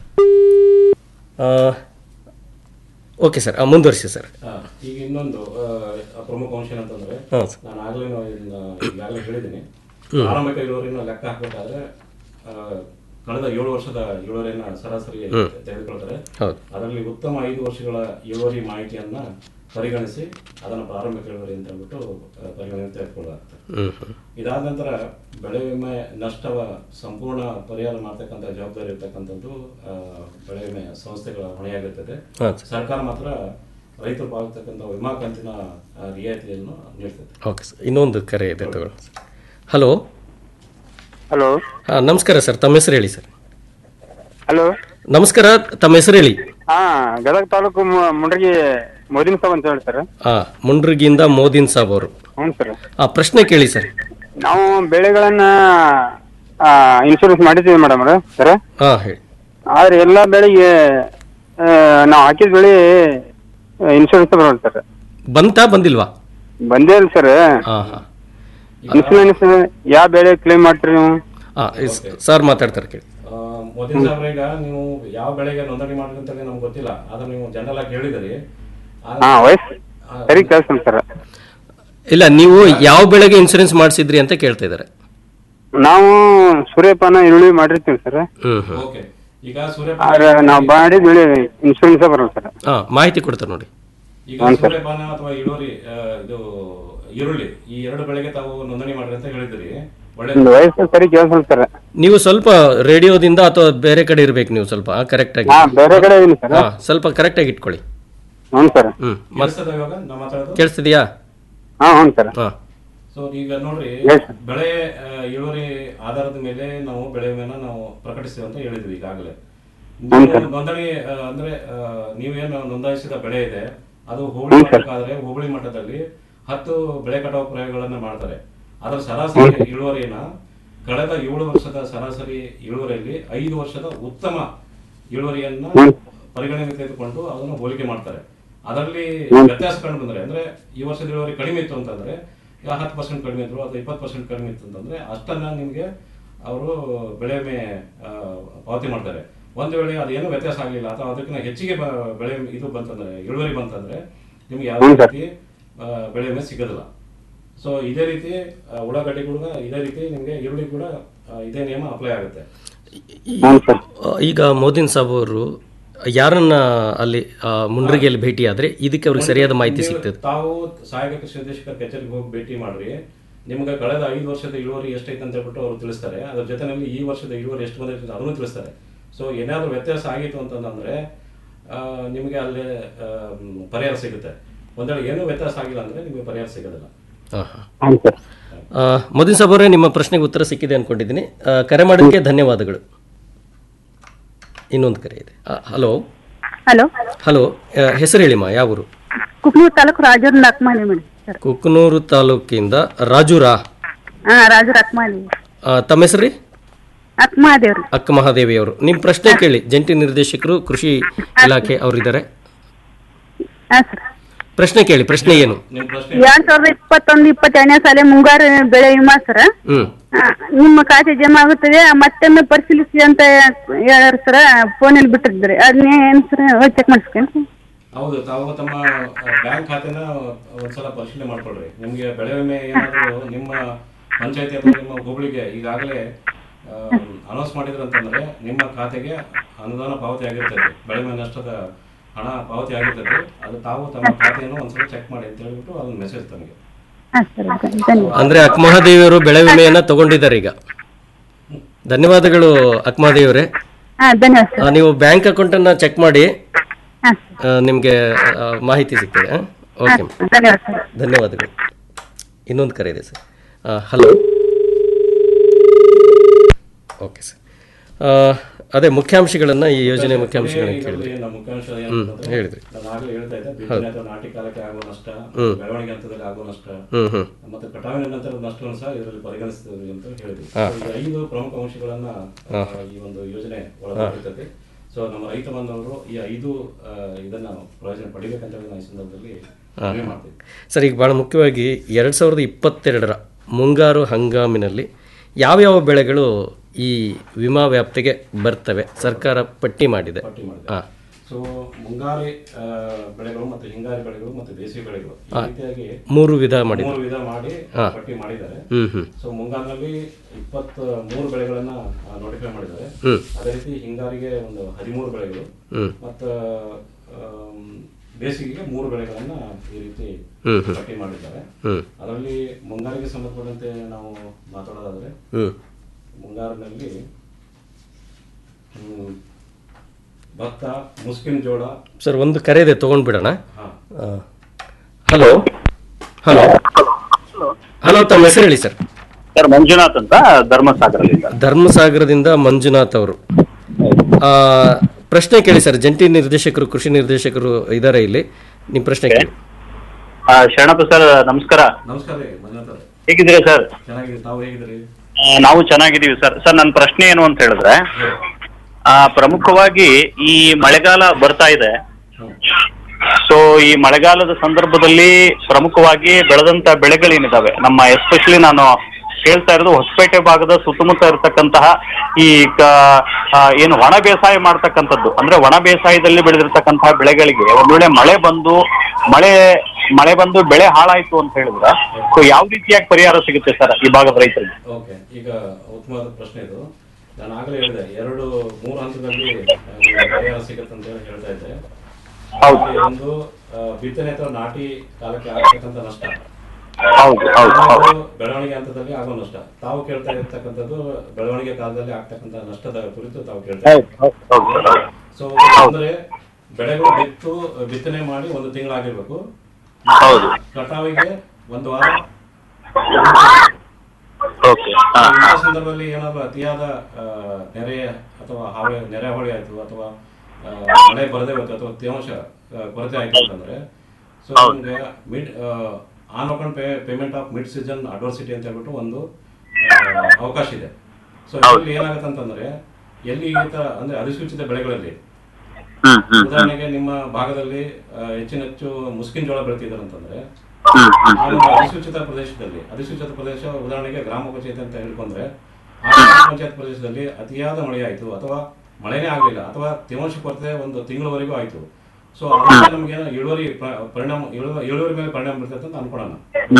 okay sir ಮುಂದುವರಿಸಿ ಸರ್ ಆ, ಈಗ ಇನ್ನೊಂದು ಆ, ಪ್ರಮುಖ ಅಂಶ ಏನಂತಂದ್ರೆ ಹಾಂ ಸರ್. ನಾನು ಆಗ್ಲೇ ಇದನ್ನ ಈಗಾಗಲೇ ಹೇಳಿದ್ದೀನಿ ಹ್ಮ್. ಆರಂಭಿಕ ಇಳುವರಿನ ಲೆಕ್ಕ ಹಾಕಬೇಕಾದ್ರೆ ಆ, ಕಳೆದ ಏಳು ವರ್ಷದ ಇಳುವರಿಯನ್ನ ಸರಾಸರಿ ಹ್ಮ್. ತೆಗೆದುಕೊಳ್ತಾರೆ ಹೌದು. ಅದರಲ್ಲಿ ಉತ್ತಮ ಐದು ವರ್ಷಗಳ ಇಳುವರಿ ಮಾಹಿತಿಯನ್ನ ಪರಿಗಣಿಸಿ ಅದನ್ನ ಪ್ರಾರಂಭಿಕ ಇಳುವರಿ ಅಂತ ಹೇಳ್ಬಿಟ್ಟು ಆ, ಪರಿಗಣನೆ ತೆಗೆದುಕೊಳ್ಳಲಾಗುತ್ತೆ ಹ್ಮ್ ಹ್ಮ್. ಇದಾದ ನಂತರ ಬೆಳೆ ವಿಮೆ ನಷ್ಟವ ಸಂಪೂರ್ಣ ಪರಿಹಾರ ಮಾಡ್ತಕ್ಕಂಥ ಜವಾಬ್ದಾರಿ ಇರ್ತಕ್ಕಂಥದ್ದು ಆ, ಬೆಳೆ ವಿಮೆ ಸಂಸ್ಥೆಗಳ ಹೊಣೆಯಾಗಿರ್ತದೆ ಹಾಂ ಸರ್ಕಾರ ಮಾತ್ರ ರೈತರು ಪಾವತಿಸ್ತಕ್ಕಂಥ ವಿಮಾ ಕಂತಿನ ಆ, ರಿಯಾಯಿತಿಯನ್ನು ನೀಡ್ತದೆ ಓಕೆ ಸರ್ ಇನ್ನೊಂದು ಕರೆ ಇದೆ ತಗೊಳ್ಳೋಣ ಸರ್ ಹಲೋ ಹಲೋ ಹಾಂ ನಮಸ್ಕಾರ ಸರ್ ತಮ್ಮ ಹೆಸರು ಹೇಳಿ ಸರ್ ಹಲೋ ನಮಸ್ಕಾರ ತಮ್ಮ ಹೆಸರು ಹೇಳಿ ಹಾ ಗದಗ ತಾಲೂಕು ಮು- ಮುಂಡ್ರಗಿ ಮೋದಿನ ಸಾಬ್ ಅಂತ ಹೇಳಿ ಸರ್ ಹಾಂ ಮುಂಡ್ರಿಗಿಂದ ಮೋದಿನ್ ಸಾಬ್ ಅವರು ಹ್ಞೂ ಸರ್ ಆ ಪ್ರಶ್ನೆ ಕೇಳಿ ಸರ್ ನಾವು ಬೆಳೆಗಳನ್ನ ಇನ್ಶೂರೆನ್ಸ್ ಮಾಡಿದ್ದೀವಿ ಮೇಡಮ್ ಸರ್ ಹಾಂ ಹೇಳಿ ಆದ್ರೆ ಎಲ್ಲಾ ಬೆಳೆಗೆ ಆ, ನಾವು ಹಾಕಿದ ಬೆಳೆ ಇನ್ಶೂರೆನ್ಸ್ ಬರೋಲ್ಲ ಸರ್ ಬಂತಾ ಬಂದಿಲ್ವಾ ಬಂದೇ ಇಲ್ಲ ಸರ್ ಹಾಂ ಹಾಂ ಇನ್ಶೂರೆನ್ಸ್ ಯಾವ ಬೆಳೆ ಕ್ಲೇಮ್ ಮಾಡ್ತೀರಿ ನೀವು ಹಾಂ ಸರ್ ಮಾತಾಡ್ತಾರೆ ಕೇಳಿ ಆ, ಮೋದಿ ಸಾಹೇಬ್ರೆ ಈಗ ನೀವು ಯಾವ ಬೆಳೆಗೆ ನೋಂದಣಿ ಮಾಡಿದ್ರಿ ಅಂತ ನಮ್ಗೆ ಗೊತ್ತಿಲ್ಲ ಆದ್ರೆ ನೀವು ಜನರಲ್ ಆಗಿ ಹೇಳಿದಿರಿ ಆದ್ರೆ- ಹಾ ವಯಸ್ಸು ಸರಿ ಕೇಳ್ತೀನಿ ಸರ್ ಇಲ್ಲ ನೀವು ಯಾವ ಬೆಳೆಗೆ ಇನ್ಸೂರೆನ್ಸ್ ಮಾಡಿಸಿದ್ರಿ ಅಂತ ಕೇಳ್ತಾ ಇದ್ದಾರೆ ನಾವು ಸೂರ್ಯಪಾನ ಈರುಳ್ಳಿ ಮಾಡಿರ್ತೀವಿ ಸರ್ ಹ್ಮ್ ಹ್ಮ್ ಓಕೆ ಈಗ ಸೂರ್ಯ ಆದ್ರೆ ನಾವು ಮಾಡಿದ ಬೆಳೆ ಇನ್ಶೂರೆನ್ಸ್ ಬರಲ್ಲ ಸರ್ ಹಾ ಮಾಹಿತಿ ಕೊಡ್ತಾರೆ ನೋಡಿ ಈಗ ಹ್ಞೂ ಸರ್. ಸೂರ್ಯಪಾನ ಅಥವಾ ಇಳುವರಿ ಆ, ಇದು ಈರುಳ್ಳಿ ಈ ಎರಡು ಬೆಳೆಗೆ ತಾವು ನೋಂದಣಿ ಮಾಡ್ರಿ ಅಂತ ಹೇಳಿದ್ರಿ ಒಳ್ಳೆ ಒಂದು ವಯಸ್ಸು ಸರಿ ಕೇಳಿಸಲ್ಲ ಸರ್ ನೀವು ಸ್ವಲ್ಪ ರೇಡಿಯೋದಿಂದ ಅಥವಾ ಬೇರೆ ಕಡೆ ಇರ್ಬೇಕು ನೀವು ಸ್ವಲ್ಪ ಕರೆಕ್ಟ್ ಆಗಿ ಹಾ ಬೇರೆ ಕಡೆ ಇದೀನಿ ಸರ್ ಹಾ ಸ್ವಲ್ಪ ಕರೆಕ್ಟ್ ಆಗಿ ಇಟ್ಕೊಳ್ಳಿ ಹ್ಞೂ ಸರ್ ಹ್ಮ್ ಕೇಳಿಸ್ತದ ಇವಾಗ ನಾವು ಮಾತಾಡೋದು ಕೇಳಿಸ್ತಿದ್ಯಾ ಹಾ ಹ್ಞೂ ಸರ್ ಹಾ ಸೊ ಈಗ ನೋಡ್ರಿ Yes. ಬೆಳೆ ಆ, ಇಳುವರಿ ಆಧಾರದ ಮೇಲೆ ನಾವು ಬೆಳೆ ವಿಮೆನ ನಾವು ಪ್ರಕಟಿಸ್ತೀವಿ ಅಂತ ಹೇಳಿದ್ವಿ ಈಗಾಗಲೇ ಹ್ಮ್ ನೀವು ಸರ್. ನೋಂದಣಿ ಆ, ಅಂದ್ರೆ ಆ, ನೀವೇನು ನೋಂದಾಯಿಸಿದ ಬೆಳೆ ಇದೆ ಅದು ಹೋಬಳಿ ಹ್ಮ್ ಸರ್. ಮಟ್ಟಕ್ಕಾದ್ರೆ ಹೋಬಳಿ ಮಟ್ಟದಲ್ಲಿ ಹತ್ತು ಬೆಳೆ ಕಟಾವು ಪ್ರಯೋಗಗಳನ್ನ ಮಾಡ್ತಾರೆ ಅದರ ಸರಾಸರಿ ಇಳುವರಿನ ಕಳೆದ ಏಳು ವರ್ಷದ ಸರಾಸರಿ ಇಳುವರಿಯಲ್ಲಿ ಐದು ವರ್ಷದ ಉತ್ತಮ ಇಳುವರಿಯನ್ನ ಪರಿಗಣನೆಗೆ ತೆಗೆದುಕೊಂಡು ಅದನ್ನು ಹೋಲಿಕೆ ಮಾಡ್ತಾರೆ ಅದರಲ್ಲಿ ವ್ಯತ್ಯಾಸ ಕಂಡು ಬಂದ್ರೆ ಅಂದ್ರೆ ಈ ವರ್ಷದ ಇಳುವರಿ ಕಡಿಮೆ ಇತ್ತು ಅಂತಂದ್ರೆ ಈಗ ಹತ್ತು ಪರ್ಸೆಂಟ್ ಕಡಿಮೆ ಇದ್ರು ಅಥವಾ ಇಪ್ಪತ್ತು ಪರ್ಸೆಂಟ್ ಕಡಿಮೆ ಇತ್ತು ಅಂತಂದ್ರೆ ಅಷ್ಟನ್ನ ನಿಮ್ಗೆ ಅವರು ಬೆಳೆ ವಿಮೆ ಆ, ಪಾವತಿ ಮಾಡ್ತಾರೆ ಒಂದು ವೇಳೆ ಅದೇನು ವ್ಯತ್ಯಾಸ ಆಗಲಿಲ್ಲ ಅಥವಾ ಅದಕ್ಕಿಂತ ಹೆಚ್ಚಿಗೆ ಬ- ಬೆಳೆ ಇದು ಬಂತಂದ್ರೆ ಇಳುವರಿ ಬಂತಂದ್ರೆ ನಿಮ್ಗೆ ಯಾವುದೇ ಹ್ಮ್ ಸರ್. ರೀತಿ ಆ, ಬೆಳೆ ವಿಮೆ ಸಿಗೋದಿಲ್ಲ ಸೊ ಇದೇ ರೀತಿ ಆ, ಉಳ್ಳಾಗಡ್ಡಿ ಕೂಡ ಇದೇ ರೀತಿ ನಿಮ್ಗೆ ಈರುಳ್ಳಿ ಕೂಡ ಆ, ಇದೇ ನಿಯಮ ಅಪ್ಲೈ ಆಗುತ್ತೆ ಆ, ಈಗ ಮೋದಿನ್ ಸಾಬ್ ಅವರು ಯಾರನ್ನ ಅಲ್ಲಿ ಆ, ಮುಂಡ್ರಿಗೆಯಲ್ಲಿ ಭೇಟಿ ಆದ್ರೆ ಇದಕ್ಕೆ ಅವ್ರಿಗೆ ಸರಿಯಾದ ಮಾಹಿತಿ ನೀವು ಸಿಗ್ತದೆ ತಾವು ಸಹಾಯಕ ಕೃಷಿ ನಿರ್ದೇಶಕರ ಕಚೇರಿಗೆ ಹೋಗಿ ಭೇಟಿ ಮಾಡ್ರಿ ನಿಮ್ಗೆ ಕಳೆದ ಐದು ವರ್ಷದ ಇಳುವರಿ ಎಷ್ಟೈತೆ ಅಂತ ಹೇಳ್ಬಿಟ್ಟು ಅವರು ತಿಳಿಸ್ತಾರೆ ಅದ್ರ ಜೊತೆನಲ್ಲಿ ಈ ವರ್ಷದ ಇಳುವರಿ ಎಷ್ಟು ಬಂದೈತೆ ಅಂತ ಅದನ್ನು ತಿಳಿಸ್ತಾರೆ ಸೊ ಏನಾದರೂ ವ್ಯತ್ಯಾಸ ಆಗಿತ್ತು ಅಂತಂದ್ರೆ ಆ, ನಿಮಗೆ ಅಲ್ಲಿ ಆ, ಮ್, ಪರಿಹಾರ ಸಿಗುತ್ತೆ ಒಂದ್ ವೇಳೆ ಏನೂ ವ್ಯತ್ಯಾಸ ಆಗಿಲ್ಲ ಅಂದ್ರೆ ನಿಮಗೆ ಪರಿಹಾರ ಸಿಗೋದಿಲ್ಲ ಆ, ಮೋದಿನ್ ಸಾಬ್ ಅವರೇ ನಿಮ್ಮ ಪ್ರಶ್ನೆಗೆ ಉತ್ತರ ಸಿಕ್ಕಿದೆ ಅನ್ಕೊಂಡಿದ್ದೀನಿ ಆ, ಕರೆ ಮಾಡೋದಕ್ಕೆ ಧನ್ಯವಾದಗಳು ಇನ್ನೊಂದು ಕರೆ ಇದೆ ಹಲೋ ಹಲೋ ಹಲೋ ಹೆಸರು ಹೇಳಿಮ್ಮ ಯಾವ ಊರು ಕುಕ್ನೂರ್ ತಾಲೂಕು ರಾಜೂರ್ ನಕ್ಮಾಲಿ ಮೇಡಮ್ ಸರ್ ಕುಕ್ನೂರು ತಾಲೂಕಿಂದ ರಾಜೂರಾ ಹಾ ರಾಜೂರ್ ಅಕ್ಮಾಲಿ ಆ, ತಮ್ಮ ಹೆಸರು ರೀ ಅಕ್ಮಾದೇವ್ರಿ ಅಕ್ಕ ಮಹಾದೇವಿ ಅವರು ನಿಮ್ಮ ಪ್ರಶ್ನೆ ಕೇಳಿ ಜಂಟಿ ನಿರ್ದೇಶಕರು ಕೃಷಿ ಇಲಾಖೆ ಅವರಿದ್ದಾರೆ ಹಾ ಸರ್ ಪ್ರಶ್ನೆ ಕೇಳಿ ಪ್ರಶ್ನೆ ಏನು ಎರಡ್ ಸಾವಿರದ ಇಪ್ಪತ್ತೊಂದು ಇಪ್ಪತ್ತೆರಡನೇ ಸಾಲ ಮುಂಗಾರು ಬೆಳೆ ವಿಮಾ ಸರ್ ಹ್ಮ್ ನಿಮ್ಮ ಖಾತೆ ಜಮಾ ಆಗುತ್ತದೆ ಮತ್ತೊಮ್ಮೆ ಪರಿಶೀಲಿಸಿ ಅಂತ ಹೇಳ್ಯಾರ ಸರ್ ಫೋನಲ್ಲಿ ಬಿಟ್ಟಿದ್ರಿ ಅದನ್ನೇ ಏನ್ ಸರ್ ಚೆಕ್ ಮಾಡಿಸ್ಕೇನ್ರಿ ಹೌದು ತಾವು ತಮ್ಮ ಬ್ಯಾಂಕ್ ಖಾತೆನ ಒಂದ್ಸಲ ಪರಿಶೀಲನೆ ಮಾಡ್ಕೊಳ್ರಿ ನಿಮ್ಗೆ ಬೆಳೆ ವಿಮೆ ಏನಾದರೂ ನಿಮ್ಮ ಪಂಚಾಯತಿ ಅಥವಾ ನಿಮ್ಮ ಹೋಬಳಿಗೆ ಈಗಾಗಲೇ ಅನೌನ್ಸ್ ಮಾಡಿದ್ರು ಅಂತಂದ್ರೆ ನಿಮ್ಮ ಖಾತೆಗೆ ಅನುದಾನ ಪಾವತಿ ಆಗಿರ್ತದೆ ಬೆಳೆ ವಿಮೆ ನಷ್ಟದ ಹಣ ಪಾವತಿ ಆಗಿರ್ತದೆ ಅದು ತಾವು ತಮ್ಮ ಖಾತೆಯನ್ನು ಒಂದ್ಸಲ ಚೆಕ್ ಮಾಡಿ ಅಂತ ಹೇಳ್ಬಿಟ್ಟು ಅದನ್ನ ಮೆಸೇಜ್ ತಮಗೆ ಹಾ ಸರ್ ಧನ್ಯವಾದ ಅಂದ್ರೆ ಅಕ್ಮಹಾದೇವಿ ಅವರು ಬೆಳೆ ವಿಮೆಯನ್ನ ತಗೊಂಡಿದ್ದಾರೆ ಈಗ ಧನ್ಯವಾದಗಳು ಅಕ್ಮಹಾದೇವಿ ಅವರೇ ಹಾ ಧನ್ಯವಾದ ಸರ್ ಆ, ನೀವು ಬ್ಯಾಂಕ್ ಅಕೌಂಟ್ ಅನ್ನ ಚೆಕ್ ಮಾಡಿ ಹಾ ಆ, ನಿಮ್ಗೆ ಆ, ಮಾಹಿತಿ ಸಿಗ್ತದೆ ಆ? ಓಕೆ ಧನ್ಯವಾದ ಸರ್ ಧನ್ಯವಾದಗಳು ಇನ್ನೊಂದು ಕರೆ ಇದೆ ಸರ್ ಹಲೋ ಓಕೆ ಸರ್ ಆ, ಅದೇ ಮುಖ್ಯಾಂಶಗಳನ್ನ ಈ ಯೋಜನೆ ಮುಖ್ಯಾಂಶಗಳನ್ನ ಕೇಳಿದ್ರಿ ನಮ್ಮ ಮುಖ್ಯಾಂಶ ಹ್ಮ್ ಏನಂತಂದ್ರೆ ಹೇಳಿದ್ರಿ ನಾನು ಆಗಲೇ ಹೇಳ್ತಾ ಇದ್ದೆ ಹೌದು. ಬಿತ್ತನೆ ಅಥವಾ ನಾಟಿ ಕಾಲಕ್ಕೆ ಆಗುವ ನಷ್ಟ ಹ್ಮ್. ಬೆಳವಣಿಗೆ ಹಂತದಲ್ಲಿ ಆಗುವ ನಷ್ಟ ಹ್ಮ್, ಹ್ಮ್. ಮತ್ತೆ ಕಟಾವಿನ ನಂತರದ ನಷ್ಟವನ್ನು ಸಹ ಇದರಲ್ಲಿ ಪರಿಗಣಿಸ್ತದೆ ಅಂತ ಹೇಳಿದ್ವಿ ಹಾ. So, ಈ ಐದು ಪ್ರಮುಖ ಅಂಶಗಳನ್ನ ಹಾ. ಆ, ಈ ಒಂದು ಯೋಜನೆ ಒಳಗೊಂಡಿರ್ತದೆ ಸೊ ನಮ್ಮ ರೈತ ಬಾಂಧವರು ಈ ಐದು ಆ, ಇದನ್ನ ಪ್ರಯೋಜನ ಪಡಿಬೇಕಂತ ಹೇಳಿ ನಾವು ಈ ಸಂದರ್ಭದಲ್ಲಿ ಹಾ. ಮನವಿ ಮಾಡ್ತೀವಿ ಸರ್ ಈಗ ಭಾಳ ಮುಖ್ಯವಾಗಿ ಎರಡು ಸಾವಿರದ ಇಪ್ಪತ್ತೆರಡರ ಮುಂಗಾರು ಹಂಗಾಮಿನಲ್ಲಿ ಯಾವ್ಯಾವ ಬೆಳೆಗಳು ಈ ವಿಮಾ ವ್ಯಾಪ್ತಿಗೆ ಬರ್ತವೆ ಸರ್ಕಾರ ಪಟ್ಟಿ ಮಾಡಿದೆ ಪಟ್ಟಿ ಮಾಡಿದೆ. ಹಾಂ ಸೊ ಮುಂಗಾರಿ ಆ, ಬೆಳೆಗಳು ಮತ್ತೆ ಹಿಂಗಾರಿ ಬೆಳೆಗಳು ಮತ್ತೆ ಬೇಸಿಗೆ ಬೆಳೆಗಳು ಈ ಹಾ. ರೀತಿಯಾಗಿ ಮೂರು ವಿಧ ಮಾಡಿದ್ರು. ಮೂರು ವಿಧ ಮಾಡಿ ಹಾ. ಪಟ್ಟಿ ಮಾಡಿದ್ದಾರೆ ಹ್ಮ್, ಹ್ಮ್. ಸೊ ಮುಂಗಾರಿನಲ್ಲಿ ಇಪ್ಪತ್ತ ಮೂರು ಬೆಳೆಗಳನ್ನ ನೋಟಿಫೈ ಮಾಡಿದ್ದಾರೆ ಹ್ಮ್. ಅದೇ ರೀತಿ ಹಿಂಗಾರಿಗೆ ಒಂದು ಹದಿಮೂರು ಬೆಳೆಗಳು ಹ್ಮ್. ಮತ್ತು ಆಮ್, ಬೇಸಿಗೆಗೆ ಮೂರು ಬೆಳೆಗಳನ್ನ ಈ ರೀತಿ ಹ್ಮ್, ಹ್ಮ್. ಪಟ್ಟಿ ಮಾಡಿದ್ದಾರೆ ಹ್ಮ್. ಅದರಲ್ಲಿ ಮುಂಗಾರಿಗೆ ಸಂಬಂಧಪಟ್ಟಂತೆ ನಾವು ಮಾತಾಡೋದಾದ್ರೆ ಹ್ಮ್. ಮುಂಗಾರಿನಲ್ಲಿ ಹ್ಮ್, ಭತ್ತ ಮುಸ್ಕಿನ ಜೋಳ ಸರ್ ಒಂದು ಕರೆ ಇದೆ ತೊಗೊಂಡ್ಬಿಡೋಣ ಹಾ. ಹಲೋ ಹಲೋ ಹಲೋ ತಮ್ಮ ಹೆಸರು ಹೇಳಿ ಸರ್ ಸರ್ ಮಂಜುನಾಥ್ ಅಂತ ಧರ್ಮಸಾಗರದಿಂದ ಧರ್ಮಸಾಗರದಿಂದ ಮಂಜುನಾಥ್ ಅವರು ಆ, ಪ್ರಶ್ನೆ ಕೇಳಿ ಸರ್ ಜಂಟಿ ನಿರ್ದೇಶಕರು ಕೃಷಿ ನಿರ್ದೇಶಕರು ಇದ್ದಾರೆ ಇಲ್ಲಿ ನಿಮ್ಮ ಪ್ರಶ್ನೆ ಕೇಳಿ ಆ, ಶರಣಪ್ಪ ಸರ್ ನಮಸ್ಕಾರ ನಮಸ್ಕಾರ ರೀ ಮಂಜುನಾಥ್ ಅವರೇ. ಹೇಗಿದ್ದೀರಾ ಸರ್ ಚೆನ್ನಾಗಿದೆ ತಾವು ಹೇಗಿದ್ದೀರಿ ಆ, ನಾವು ಚೆನ್ನಾಗಿದ್ದೀವಿ ಸರ್ ಸರ್ ನನ್ನ ಪ್ರಶ್ನೆ ಏನು ಅಂತ ಹೇಳಿದ್ರೆ ಆ, ಪ್ರಮುಖವಾಗಿ ಈ ಮಳೆಗಾಲ ಬರ್ತಾ ಇದೆ ಸೊ ಈ ಮಳೆಗಾಲದ ಸಂದರ್ಭದಲ್ಲಿ ಪ್ರಮುಖವಾಗಿ ಬೆಳೆದಂತ ಬೆಳೆಗಳೇನಿದಾವೆ ನಮ್ಮ ಎಸ್ಪೆಷಲಿ ನಾನು ಹೇಳ್ತಾ ಇರೋದು ಹೊಸಪೇಟೆ ಭಾಗದ ಸುತ್ತಮುತ್ತ ಇರತಕ್ಕಂತಹ ಈ ಕ- ಆ, ಏನು ಒಣ ಬೇಸಾಯ ಮಾಡ್ತಕ್ಕಂಥದ್ದು ಅಂದ್ರೆ ಒಣ ಬೇಸಾಯದಲ್ಲಿ ಬೆಳೆದಿರ್ತಕ್ಕಂತಹ ಬೆಳೆಗಳಿಗೆ ಒಂದ್ ವೇಳೆ ಮಳೆ ಬಂದು ಮಳೆ ಮಳೆ ಬಂದು ಬೆಳೆ ಹಾಳಾಯ್ತು ಅಂತ ಹೇಳಿದ್ರೆ ಸೊ ಯಾವ ರೀತಿಯಾಗಿ ಪರಿಹಾರ ಸಿಗುತ್ತೆ ಸರ್ ಈ ಭಾಗದ ರೈತರಿಗೆ ಓಕೆ ಈಗ ಉತ್ತಮವಾದ ಪ್ರಶ್ನೆ ಇದು ನಾನು ಆಗಲೇ ಹೇಳಿದೆ ಎರಡು ಮೂರು ಹಂತದಲ್ಲಿ ಆ, ನಿಮ್ಗೆ ಪರಿಹಾರ ಸಿಗುತ್ತೆ ಅಂತ ಹೇಳಿ ಹೇಳ್ತಾ ಇದ್ದೆ ಅದರಲ್ಲಿ ಒಂದು ಆ, ಬಿತ್ತನೆ ಅಥವಾ ನಾಟಿ ಕಾಲಕ್ಕೆ ಆಗ್ತಕ್ಕಂಥ ನಷ್ಟ ಹೌದು ಹೌದು ಹೌದು ಇನ್ನೊಂದು ಬೆಳವಣಿಗೆ ಹಂತದಲ್ಲಿ ಆಗೋ ನಷ್ಟ ತಾವು ಕೇಳ್ತಾ ಇರ್ತಕ್ಕಂಥದ್ದು ಬೆಳವಣಿಗೆ ಕಾಲದಲ್ಲಿ ಆಗ್ತಕ್ಕಂಥ ನಷ್ಟದ ಕುರಿತು ತಾವು ಕೇಳ್ತಾ ಹೌದು ಹೌದು ಹೌದು ಸೊ ಅಂದ್ರೆ ಬೆಳೆಗಳು ಬಿತ್ತು ಬಿತ್ತನೆ ಮಾಡಿ ಒಂದು ತಿಂಗಳಾಗಿರ್ಬೇಕು ಹೌದು. ಕಟಾವಿಗೆ ಒಂದು ವಾರ ಓಕೆ ಇಂಥ ಸಂದರ್ಭದಲ್ಲಿ ಏನಾದ್ರು ಅತಿಯಾದ ಆ, ನೆರೆ ಅಥವಾ ಹಾವಳಿ ನೆರೆ ಹಾವಳಿ ಆಯ್ತು ಅಥವಾ ಆ, ಮಳೆ ಬರದೇ ಹೋಯ್ತು ಅಥವಾ ತೇವಾಂಶ ಆ, ಕೊರತೆ ಆಯ್ತು ಅಂತಂದ್ರೆ ಸೊ ನಿಮ್ಗೆ mid on account pay payment of mid season adversity ಅಂತ ಹೇಳ್ಬಿಟ್ಟು ಒಂದು ಆ, ಅವಕಾಶ ಇದೆ ಸೊ ಇಲ್ಲಿ ಏನಾಗುತ್ತೆ ಅಂತಂದ್ರೆ ಎಲ್ಲಿ ಈ ತರ ಅಂದ್ರೆ ಅಧಿಸೂಚಿತ ಬೆಳೆಗಳಲ್ಲಿ ಉದಾಹರಣೆಗೆ ನಿಮ್ಮ ಭಾಗದಲ್ಲಿ ಆ, ಹೆಚ್ಚಿನ ಹೆಚ್ಚು ಮುಸ್ಕಿನ್ ಜೋಳ ಬೆಳಿತಿದ್ದಾರೆ ಅಂತಂದ್ರೆ ಆ ಒಂದು ಅಧಿಸೂಚಿತ ಪ್ರದೇಶದಲ್ಲಿ ಅಧಿಸೂಚಿತ ಪ್ರದೇಶ ಉದಾಹರಣೆಗೆ ಗ್ರಾಮ ಪಂಚಾಯತ್ ಅಂತ ಹೇಳ್ಕೊಂಡ್ರೆ ಆ ಗ್ರಾಮ ಪಂಚಾಯತ್ ಪ್ರದೇಶದಲ್ಲಿ ಅತಿಯಾದ ಮಳೆ ಆಯ್ತು ಅಥವಾ ಮಳೆನೇ ಆಗಲಿಲ್ಲ ಅಥವಾ ತೇವಾಂಶ ಕೊರತೆ ಒಂದು ತಿಂಗಳವರೆಗೂ ಆಯ್ತು ಸೊ ಅದರಿಂದ ನಮ್ಗೆ ಏನೋ ಇಳುವರಿ ಪ- ಪರಿಣಾಮ ಇಳುವ- ಇಳುವರಿ ಮೇಲೆ ಪರಿಣಾಮ ಬೀರ್ತದೆ ಅಂತ ಅನ್ಕೊಳ್ಳೋಣ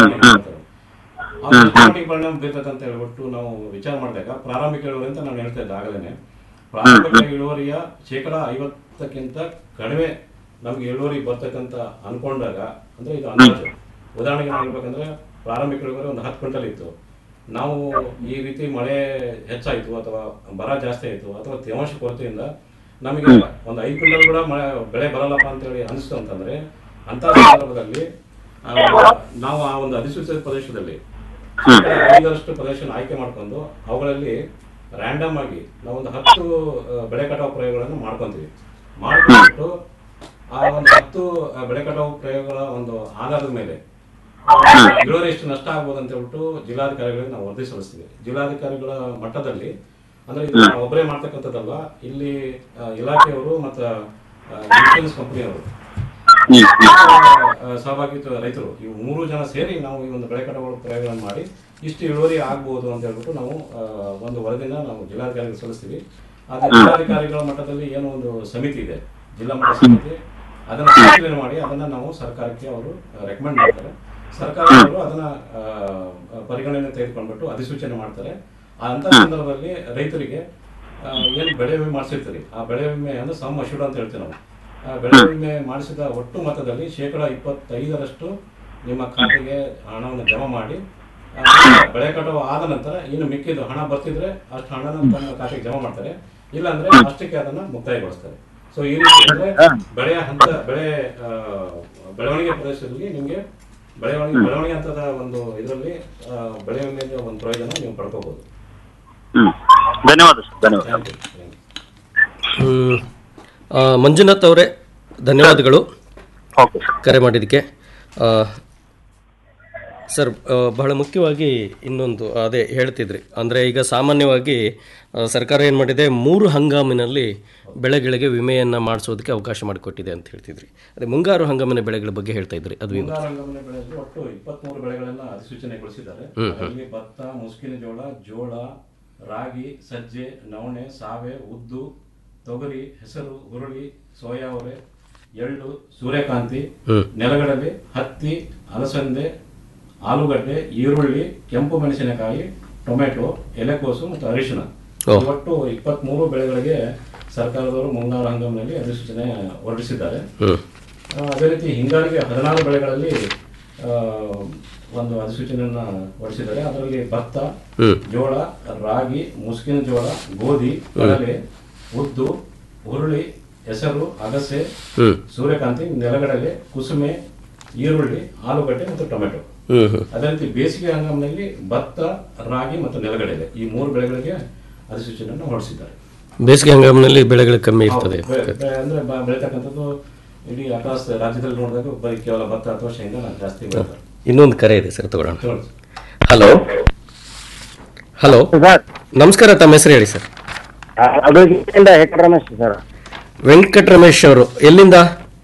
ಆ ಸಿಸ್ಟಮ್ಯಾಟಿಕ್ ಪರಿಣಾಮ ಬೀರ್ತದೆ ಅಂತ ಹೇಳ್ಬಿಟ್ಟು ನಾವು ವಿಚಾರ ಮಾಡಿದಾಗ ಪ್ರಾರಂಭಿಕ ಇಳುವರಿ ಅಂತ ನಾನು ಹೇಳ್ತಾ ಇದ್ದೆ ಆಗಲೇ ಪ್ರಾರಂಭಿಕ ಇಳುವರಿಯ ಶೇಕಡ ಐವತ್ತಕ್ಕಿಂತ ಕಡಿಮೆ ನಮ್ಗೆ ಇಳುವರಿ ಬರ್ತಕ್ಕಂತ ಅನ್ಕೊಂಡಾಗ ಅಂದ್ರೆ ಇದು ಅಂದಾಜು ಉದಾಹರಣೆಗೆ ನಾವು ಹೇಳ್ಬೇಕಂದ್ರೆ ಪ್ರಾರಂಭಿಕ ಇಳುವರಿ ಒಂದು ಹತ್ತು ಕ್ವಿಂಟಲ್ ಇತ್ತು ನಾವು ಈ ರೀತಿ ಮಳೆ ಹೆಚ್ಚಾಯ್ತು ಅಥವಾ ಬರ ಜಾಸ್ತಿ ಆಯ್ತು ಅಥವಾ ತೇವಾಂಶ ಕೊರತೆಯಿಂದ ನಮಗೆ ಒಂದು ಐದು ಕ್ವಿಂಟಲ್ ಕೂಡ ಮಳೆ ಬೆಳೆ ಬರಲ್ಲಪ್ಪ ಅಂತೇಳಿ ಅನಿಸ್ತು ಅಂತಂದ್ರೆ ಅಂತ ಸಂದರ್ಭದಲ್ಲಿ ಆ, ನಾವು ಆ ಒಂದು ಅಧಿಸೂಚಿತ ಪ್ರದೇಶದಲ್ಲಿ ಶೇಕಡ ಐದರಷ್ಟು ಪ್ರದೇಶನ ಆಯ್ಕೆ ಮಾಡ್ಕೊಂಡು ಅವುಗಳಲ್ಲಿ ರ್ಯಾಂಡಮ್ ಆಗಿ ನಾವೊಂದು ಹತ್ತು ಆ, ಬೆಳೆ ಕಟಾವು ಪ್ರಯೋಗಗಳನ್ನು ಮಾಡ್ಕೊಂತೀವಿ ಮಾಡ್ಕೊಂಡ್ಬಿಟ್ಟು ಆ ಒಂದು ಹತ್ತು ಆ, ಬೆಳೆ ಕಟಾವು ಪ್ರಯೋಗಗಳ ಒಂದು ಆಧಾರದ ಮೇಲೆ ಆ, ಇಳುವರಿ ಎಷ್ಟು ನಷ್ಟ ಆಗ್ಬೋದು ಅಂತ ಹೇಳ್ಬಿಟ್ಟು ಜಿಲ್ಲಾಧಿಕಾರಿಗಳಿಗೆ ನಾವು ವರದಿ ಸಲ್ಲಿಸ್ತೀವಿ ಜಿಲ್ಲಾಧಿಕಾರಿಗಳ ಮಟ್ಟದಲ್ಲಿ ಅಂದ್ರೆ ಇದು ನಾವು ಒಬ್ಬರೇ ಮಾಡ್ತಕ್ಕಂಥದ್ದಲ್ಲ ಇಲ್ಲಿ ಆ, ಇಲಾಖೆಯವರು ಮತ್ತು ಇನ್ಶೂರೆನ್ಸ್ ಕಂಪನಿಯವರು ಸಹಭಾಗಿತ್ವ ರೈತರು ಇವು ಮೂರು ಜನ ಸೇರಿ ನಾವು ಈ ಒಂದು ಬೆಳೆ ಕಟಾವು ಪ್ರಯೋಗಗಳನ್ನು ಮಾಡಿ ಇಷ್ಟು ಇಳುವರಿ ಆಗ್ಬೋದು ಅಂತ ಹೇಳ್ಬಿಟ್ಟು ನಾವು ಆ, ಒಂದು ವರದಿನ ನಾವು ಜಿಲ್ಲಾಧಿಕಾರಿಗಳಿಗೆ ಸಲ್ಲಿಸ್ತೀವಿ ಆದ್ರೆ ಜಿಲ್ಲಾಧಿಕಾರಿಗಳ ಮಟ್ಟದಲ್ಲಿ ಏನೋ ಒಂದು ಸಮಿತಿ ಇದೆ ಜಿಲ್ಲಾ ಮಟ್ಟ ಸಮಿತಿ ಅದನ್ನ ಪರಿಶೀಲನೆ ಮಾಡಿ ಅದನ್ನ ನಾವು ಸರ್ಕಾರಕ್ಕೆ ಅವರು ರೆಕಮೆಂಡ್ ಮಾಡ್ತಾರೆ ಸರ್ಕಾರದವರು ಅದನ್ನ ಆ, ಪರಿಗಣನೆ ತೆಗೆದುಕೊಂಡ್ಬಿಟ್ಟು ಅಧಿಸೂಚನೆ ಮಾಡ್ತಾರೆ ಅಂತ ಸಂದರ್ಭದಲ್ಲಿ ರೈತರಿಗೆ ಆ, ಏನು ಬೆಳೆ ವಿಮೆ ಮಾಡಿಸಿರ್ತೀರಿ ಆ ಬೆಳೆ ವಿಮೆ ಅಂದ್ರೆ ಸಮ್ ಅಶೂಡ್ ಅಂತ ಹೇಳ್ತೀವಿ ನಾವು ಆ ಬೆಳೆ ವಿಮೆ ಮಾಡಿಸಿದ ಒಟ್ಟು ಮೊತ್ತದಲ್ಲಿ ಶೇಕಡ ಇಪ್ಪತ್ತೈದರಷ್ಟು ನಿಮ್ಮ ಖಾತೆಗೆ ಹಣವನ್ನು ಜಮಾ ಮಾಡಿ ಆ, ಬೆಳೆ ಕಟಾವು ಆದ ನಂತರ ಇನ್ನು ಮಿಕ್ಕಿದ್ದು ಹಣ ಬರ್ತಿದ್ರೆ ಅಷ್ಟು ಹಣನ ತಮ್ಮ ಖಾತೆಗೆ ಜಮಾ ಮಾಡ್ತಾರೆ ಇಲ್ಲಾಂದ್ರೆ ಅಷ್ಟಕ್ಕೆ ಅದನ್ನ ಮುಕ್ತಾಯಗೊಳಿಸ್ತಾರೆ ಸೊ ಈ ರೀತಿ ಅಂದ್ರೆ ಬೆಳೆಯ ಹಂತ ಬೆಳೆ ಆ, ಬೆಳವಣಿಗೆ ಪ್ರದೇಶದಲ್ಲಿ ನಿಮಗೆ ಬೆಳವಣಿಗೆ ಬೆಳವಣಿಗೆ ಹಂತದ ಒಂದು ಇದರಲ್ಲಿ ಆ, ಬೆಳೆ ವಿಮೆಯ ಒಂದು ಪ್ರಯೋಜನ ನೀವು ಪಡ್ಕೋಬಹುದು ಧನ್ಯವಾದ ಸರ್ ಧನ್ಯವಾದ ಹ್ಮ್. ಆ, ಮಂಜುನಾಥ್ ಅವರೇ ಧನ್ಯವಾದಗಳು ಕರೆ ಮಾಡಿದ್ದಕ್ಕೆ ಆ, ಸರ್ ಆ, ಬಹಳ ಮುಖ್ಯವಾಗಿ ಇನ್ನೊಂದು ಅದೇ ಹೇಳ್ತಿದ್ರಿ ಅಂದರೆ ಈಗ ಸಾಮಾನ್ಯವಾಗಿ ಆ, ಸರ್ಕಾರ ಏನು ಮಾಡಿದೆ ಮೂರು ಹಂಗಾಮಿನಲ್ಲಿ ಬೆಳೆಗಳಿಗೆ ವಿಮೆಯನ್ನು ಮಾಡಿಸೋದಕ್ಕೆ ಅವಕಾಶ ಮಾಡಿಕೊಟ್ಟಿದೆ ಅಂತ ಹೇಳ್ತಿದ್ರಿ ಅದೇ ಮುಂಗಾರು ಹಂಗಾಮಿನ ಬೆಳೆಗಳ ಬಗ್ಗೆ ಹೇಳ್ತಾ ಇದ್ರಿ ಅದು ಏನು ಮುಂಗಾರು ಹಂಗಾಮಿನ ಬೆಳೆಯಲ್ಲಿ ಒಟ್ಟು ಇಪ್ಪತ್ಮೂರು ಬೆಳೆಗಳನ್ನ ಅಧಿಸೂಚನೆಗೊಳಿಸಿದ್ದಾರೆ ಹ್ಮ್, ಹ್ಮ್. ಅದರಲ್ಲಿ ಭತ್ತ ಮುಸ್ಕಿನ ಜೋಳ ಜೋಳ ರಾಗಿ ಸಜ್ಜೆ ನವಣೆ ಸಾವೆ ಉದ್ದು ತೊಗರಿ ಹೆಸರು ಹುರುಳಿ ಸೋಯಾ ಅವರೆ ಎಳ್ಳು ಸೂರ್ಯಕಾಂತಿ ಹ್ಮ್. ನೆಲಗಡಲೆ ಹತ್ತಿ ಅಲಸಂದೆ ಆಲೂಗಡ್ಡೆ ಈರುಳ್ಳಿ ಕೆಂಪು ಮೆಣಸಿನಕಾಯಿ ಟೊಮೆಟೊ ಎಲೆಕೋಸು ಮತ್ತು ಅರಿಶಿಣ ಓ. ಈ ಒಟ್ಟು ಇಪ್ಪತ್ಮೂರು ಬೆಳೆಗಳಿಗೆ ಸರ್ಕಾರದವರು ಮುಂಗಾರು ಹಂಗಾಮಿನಲ್ಲಿ ಅಧಿಸೂಚನೆ ಹೊರಡಿಸಿದ್ದಾರೆ ಹ್ಮ್. ಆ, ಅದೇ ರೀತಿ ಹಿಂಗಾರಿಗೆ ಹದಿನಾರು ಬೆಳೆಗಳಲ್ಲಿ ಆ, ಒಂದು ಅಧಿಸೂಚನೆಯನ್ನ ಹೊರಡಿಸಿದ್ದಾರೆ ಅದರಲ್ಲಿ ಭತ್ತ ಹ್ಮ್. ಜೋಳ ರಾಗಿ ಮುಸ್ಕಿನ ಜೋಳ ಗೋಧಿ ಕಡಲೆ ಉದ್ದು ಹುರುಳಿ ಹೆಸರು ಅಗಸೆ ಹ್ಮ್. ಸೂರ್ಯಕಾಂತಿ ನೆಲಗಡಲೆ ಕುಸುಮೆ ಈರುಳ್ಳಿ ಆಲೂಗಡ್ಡೆ ಮತ್ತು ಟೊಮೆಟೊ ಹ್ಮ್, ಹ್ಮ್. ಅದೇ ರೀತಿ ಬೇಸಿಗೆ ಹಂಗಾಮಿನಲ್ಲಿ ಭತ್ತ ರಾಗಿ ಮತ್ತು ನೆಲಗಡಲೆ ಈ ಮೂರು ಬೆಳೆಗಳಿಗೆ ಅಧಿಸೂಚನೆಯನ್ನು ಹೊರಡಿಸಿದ್ದಾರೆ ಬೇಸಿಗೆ ಹಂಗಾಮಿನಲ್ಲಿ ಬೆಳೆಗಳು ಕಮ್ಮಿ ಇರ್ತದೆ ಹೌದು. ಬೆ- ಬೆ- ಅಂದ್ರೆ ಬ- ಬೆಳೀತಕ್ಕಂಥದ್ದು ಇಡೀ ಅಕ್ರಾಸ್ ರಾಜ್ಯದಲ್ಲಿ ನೋಡಿದಾಗ ಬರೀ ಕೇವಲ ಭತ್ತ ಅಥವಾ ಶೇಂಗಾ ಜಾಸ್ತಿ ಬೆಳೀತಾರೆ ಇನ್ನೊಂದು ಕರೆ ಇದೆ ಸರ್ ತಗೊಳ್ಳೋಣ ತಗೊಳ್ಳಿ. ಹಲೋ ಹಲೋ ನಮಸ್ಕಾರ ತಮ್ಮ ಹೆಸರು ಹೇಳಿ ಸರ್ ಅಗಲಿಕೆಯಿಂದ ಹೆಕರ್ ರಮೇಶ್ ಸರ್ ವೆಂಕಟ ರಮೇಶ್ ಅವರು ಎಲ್ಲಿಂದ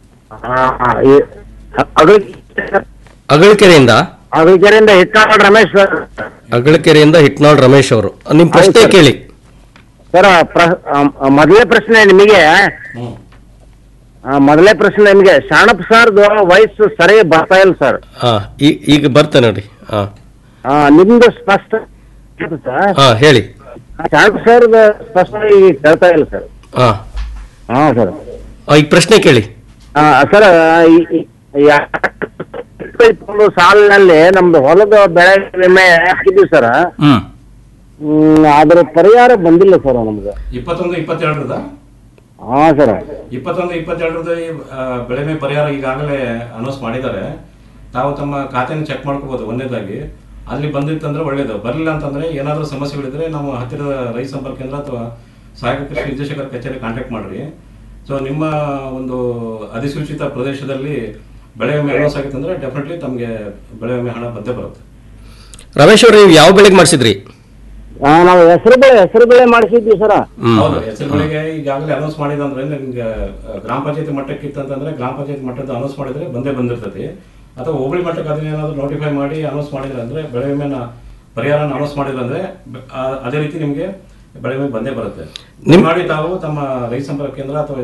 ಅಗಳಕೆರೆಯಿಂದ ಅಗಲಿಕೆರೆಯಿಂದ ಹೆಕ್ಕಾಳ್ ರಮೇಶ್ ಸರ್ ಅಗಳಕೆರೆಯಿಂದ ಹಿಟ್ನಾಳ್ ರಮೇಶ್ ಅವರು ನಿಮ್ ಪ್ರಶ್ನೆ ಕೇಳಿ ಸರ್ ಪ್ರ- ಆ, ಮೊದಲನೇ ಪ್ರಶ್ನೆ ನಿಮಗೆ ಆ, ಮೊದಲನೇ ಪ್ರಶ್ನೆ ನಿಮಗೆ ಶಾಣಪ್ ಸರ್ದು ವಯಸ್ಸು ಸರಿ ಬರ್ತಾ ಇಲ್ಲ ಸರ್ ಹಾ ಈ- ಈಗ ಬರ್ತೆ ನೋಡಿ ಹಾ ಆ, ನಿಮ್ದು ಸ್ಪಷ್ಟ ಸರ್ ಹಾ ಹೇಳಿ ಶಾಣಪ್ ಸರ್ದು ಸ್ಪಷ್ಟವಾಗಿ ಕೇಳ್ತಾ ಇಲ್ಲ ಸರ್ ಹಾ ಹಾ ಸರ್ ಆ, ಈಗ ಪ್ರಶ್ನೆ ಕೇಳಿ ಆ, ಸರ್ ಈ- ಈ- ಯಾ- ಇಪ್ಪತ್ತೊಂದು ಸಾಲಿನಲ್ಲಿ ನಮ್ದು ಹೊಲದ ಬೆಳೆ ವಿಮೆ ಹಾಕಿದ್ವಿ ಸರ್ ಹ್ಮ್ ಹ್ಮ್, ಅದ್ರ ಪರಿಹಾರ ಬಂದಿಲ್ಲ ಸರ್ ನಮ್ಗೆ ಇಪ್ಪತ್ತೊಂದು ಇಪ್ಪತ್ತೆರಡರದ ಹಾ ಸರ್ ಇಪ್ಪತ್ತೊಂದು ಇಪ್ಪತ್ತೆರಡರದ ಈ, ಆ, ಬೆಳೆ ವಿಮೆ ಪರಿಹಾರ ಈಗಾಗಲೇ ಅನೌನ್ಸ್ ಮಾಡಿದ್ದಾರೆ ತಾವು ತಮ್ಮ ಖಾತೆಯನ್ನು ಚೆಕ್ ಮಾಡ್ಕೋಬಹುದು ಒಂದನೇದಾಗಿ ಅಲ್ಲಿ ಬಂದಿತ್ತಂದ್ರೆ ಒಳ್ಳೇದು ಬರಲಿಲ್ಲ ಅಂತಂದ್ರೆ ಏನಾದರೂ ಸಮಸ್ಯೆಗಳಿದ್ರೆ ನಾವು ಹತ್ತಿರದ ರೈತ ಸಂಪರ್ಕ ಕೇಂದ್ರ ಅಥವಾ ಸಹಾಯಕ ಕೃಷಿ ನಿರ್ದೇಶಕರ ಕಚೇರಿ ಕಾಂಟ್ಯಾಕ್ಟ್ ಮಾಡ್ರಿ ಸೊ ನಿಮ್ಮ ಒಂದು ಅಧಿಸೂಚಿತ ಪ್ರದೇಶದಲ್ಲಿ ಬೆಳೆ ವಿಮೆ ಅನೌನ್ಸ್ ಆಗಿತ್ತು ಅಂದ್ರೆ ಡೆಫಿನೆಟ್ಲಿ ತಮಗೆ ಬೆಳೆ ವಿಮೆ ಹಣ ಬಂದೇ ಬರುತ್ತೆ ರಮೇಶ್ ಅವ್ರೆ ನೀವು ಯಾವ ಬೆಳೆಗೆ ಮಾಡಿಸಿದ್ರಿ ಆ, ನಾವು ಹೆಸರು ಬೆಳೆ ಹೆಸರು ಬೆಳೆ ಮಾಡಿಸಿದ್ವಿ ಸರ ಹೌದು ಹೆಸರು ಬೆಳೆಗೆ ಈಗಾಗಲೇ ಅನೌನ್ಸ್ ಮಾಡಿದಂದ್ರೆ ನಿಮ್ಗೆ ಆ, ಗ್ರಾಮ ಪಂಚಾಯತಿ ಮಟ್ಟಕ್ಕೆ ಇತ್ತಂತಂದ್ರೆ ಗ್ರಾಮ ಪಂಚಾಯತಿ ಮಟ್ಟದ ಅನೌನ್ಸ್ ಮಾಡಿದ್ರೆ ಬಂದೇ ಬಂದಿರ್ತೈತಿ ಅಥವಾ ಹೋಬಳಿ ಮಟ್ಟಕ್ಕೆ ಅದನ್ನ ಏನಾದ್ರು ನೋಟಿಫೈ ಮಾಡಿ ಅನೌನ್ಸ್ ಮಾಡಿದ್ರೆ ಅಂದ್ರೆ ಬೆಳೆ ವಿಮೆನ ಪರಿಹಾರ ಅನೌನ್ಸ್ ಮಾಡಿದ್ರೆ ಅಂದ್ರೆ ಬ- ಆ- ಅದೇ ರೀತಿ ನಿಮ್ಗೆ ಬೆಳೆ ವಿಮೆ ಬಂದೇ ಬರುತ್ತೆ ನಿಮ್- ಮಾಡಿ ತಾವು ತಮ್ಮ ರೈತ ಸಂಪರ್ಕ ಕೇಂದ್ರ ಅಥವಾ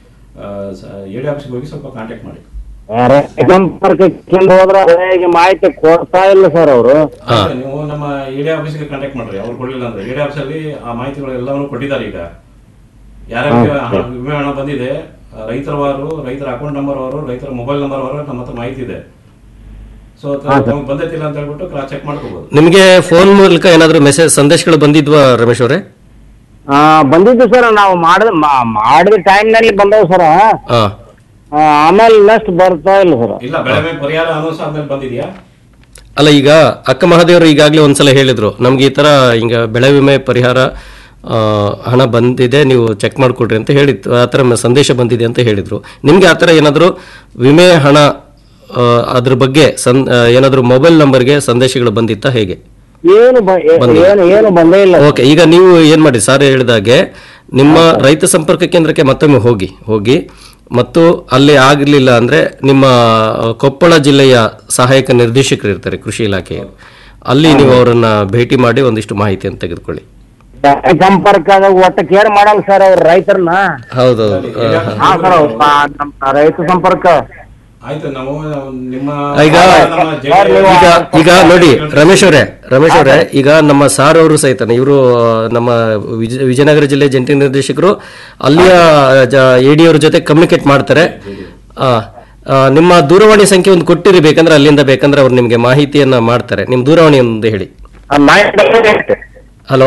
ಎಡಿ ಆಫೀಸ್ಗೆ ಹೋಗಿ ಸ್ವಲ್ಪ ಕಾಂಟ್ಯಾಕ್ಟ್ ಮಾಡಿ ರೈತ ಸಂಪರ್ಕ ಕೇಂದ್ರ ಹೋದ್ರೆ ಅದೇ ಮಾಹಿತಿ ಕೊಡ್ತಾ ಇಲ್ಲ ಸರ್ ಅವರು ಅದೇ ನೀವು ನಮ್ಮ ಎಡಿ ಆಫೀಸ್ಗೆ ಕಾಂಟ್ಯಾಕ್ಟ್ ಮಾಡ್ರಿ ಅವ್ರು ಕೊಡ್ಲಿಲ್ಲ ಅಂದ್ರೆ ಎಡಿ ಆಫೀಸಲ್ಲಿ ಆ ಮಾಹಿತಿಗಳು ಎಲ್ಲವನ್ನು ಕೊಟ್ಟಿದ್ದಾರೆ ಈಗ ಯಾರ್ಯಾರಿಗೆ ಹಣ- ವಿಮೆ ಹಣ ಬಂದಿದೆ ಆ, ರೈತರ ವಾರು ರೈತರ ಅಕೌಂಟ್ ನಂಬರ್ ಅವರು ರೈತರ ಮೊಬೈಲ್ ನಂಬರ್ ಅವರು ನಮ್ಮ ಹತ್ರ ಮಾಹಿತಿ ಇದೆ ಸೊ ನಮ್ಗೆ ಬಂದೈತಿಲ್ಲ ಅಂತ ಹೇಳ್ಬಿಟ್ಟು ಕ್ರಾಸ್ ಚೆಕ್ ಮಾಡ್ಕೋಬಹುದು ನಿಮಗೆ ಫೋನ್ ಮೂಲಕ ಏನಾದರೂ ಮೆಸೇಜ್ ಸಂದೇಶಗಳು ಬಂದಿದ್ವಾ ರಮೇಶ್ ಅವರೇ ಆ, ಬಂದಿದ್ದು ಸರ್ ನಾವು ಮಾಡಿದ ಮಾ- ಮಾಡಿದ time ನಲ್ಲಿ ಬಂದವು ಸರ್ ಹಾ ಆಮೇಲೆ ನೆಕ್ಸ್ಟ್ ಬರ್ತಾ ಇಲ್ಲ ಸರ್ ಇಲ್ಲ ಬೆಳೆ ವಿಮೆ ಪರಿಹಾರ ಅನೌನ್ಸ್ ಆದ್ಮೇಲೆ ಬಂದಿದ್ಯಾ ಅಲ್ಲ ಈಗ ಅಕ್ಕ ಮಹಾದೇವರು ಈಗಾಗಲೇ ಒಂದ್ಸಲ ಹೇಳಿದ್ರು ನಮ್ಗೆ ಈ ತರ ಈಗ ಬೆಳೆ ವಿಮೆ ಪರಿಹಾರ ಆ, ಹಣ ಬಂದಿದೆ ನೀವು ಚೆಕ್ ಮಾಡಿಕೊಡ್ರಿ ಅಂತ ಹೇಳಿತ್ತು ಆ ಥರ ಮ- ಸಂದೇಶ ಬಂದಿದೆ ಅಂತ ಹೇಳಿದ್ರು ನಿಮ್ಗೆ ಆ ಥರ ಏನಾದರೂ ವಿಮೆ ಹಣ ಆ, ಅದ್ರ ಬಗ್ಗೆ ಸನ್ ಆ, ಏನಾದರೂ ಮೊಬೈಲ್ ನಂಬರ್ಗೆ ಸಂದೇಶಗಳು ಬಂದಿತ್ತಾ ಹೇಗೆ ಏನು ಬ- ಏ- ಬಂದಿಲ್ಲ. ಏನು ಏನು ಬಂದೇ ಇಲ್ಲ ಓಕೆ ಈಗ ನೀವು ಏನ್ ಮಾಡಿ ಸರ್ ಹೇಳಿದಾಗೆ ನಿಮ್ಮ ರೈತ ಸಂಪರ್ಕ ಕೇಂದ್ರಕ್ಕೆ ಮತ್ತೊಮ್ಮೆ ಹೋಗಿ ಹೋಗಿ ಮತ್ತು ಅಲ್ಲಿ ಆಗಲಿಲ್ಲ ಅಂದ್ರೆ ನಿಮ್ಮ ಆ, ಕೊಪ್ಪಳ ಜಿಲ್ಲೆಯ ಸಹಾಯಕ ನಿರ್ದೇಶಕರು ಇರ್ತಾರೆ ಕೃಷಿ ಇಲಾಖೆಯ ಅಲ್ಲಿ ನೀವು ಅವರನ್ನ ಭೇಟಿ ಮಾಡಿ ಒಂದಿಷ್ಟು ಮಾಹಿತಿಯನ್ನು ತೆಗೆದುಕೊಳ್ಳಿ ರೈತ ಸಂಪರ್ಕದಾಗ ಒಟ್ಟ ಕೇರ್ ಮಾಡಲ್ಲ ಸರ್ ಅವ್ರ ರೈತರನ್ನ ಹೌದೌದು ಆ, ಹಾ ಸರ್ ನಮ್ಮ ರೈತ ಸಂಪರ್ಕ ಆಯ್ತು ನಾವು ನಿಮ್ಮ ಈಗ ನಮ್ಮ ಈಗ ಈಗ ನೋಡಿ ರಮೇಶ್ ಅವರೇ ರಮೇಶ್ ಅವರೇ ಈಗ ನಮ್ಮ ಸಾರ್ ಅವರು ಸಹಿತ ಇವರು ನಮ್ಮ ವಿಜ- ವಿಜಯನಗರ ಜಿಲ್ಲೆ ಜಂಟಿ ನಿರ್ದೇಶಕರು ಅಲ್ಲಿಯ ಎಡಿ ಅವ್ರ ಜೊತೆ ಕಮ್ಯುನಿಕೇಟ್ ಮಾಡ್ತಾರೆ ಆ, ಆ, ನಿಮ್ಮ ದೂರವಾಣಿ ಸಂಖ್ಯೆ ಒಂದು ಕೊಟ್ಟಿರಿ ಬೇಕಂದ್ರೆ ಅಲ್ಲಿಂದ ಬೇಕಂದ್ರೆ ಅವ್ರು ನಿಮಗೆ ಮಾಹಿತಿಯನ್ನ ಮಾಡ್ತಾರೆ ನಿಮ್ಮ ದೂರವಾಣಿ ಒಂದು ಹೇಳಿ nine double eight hello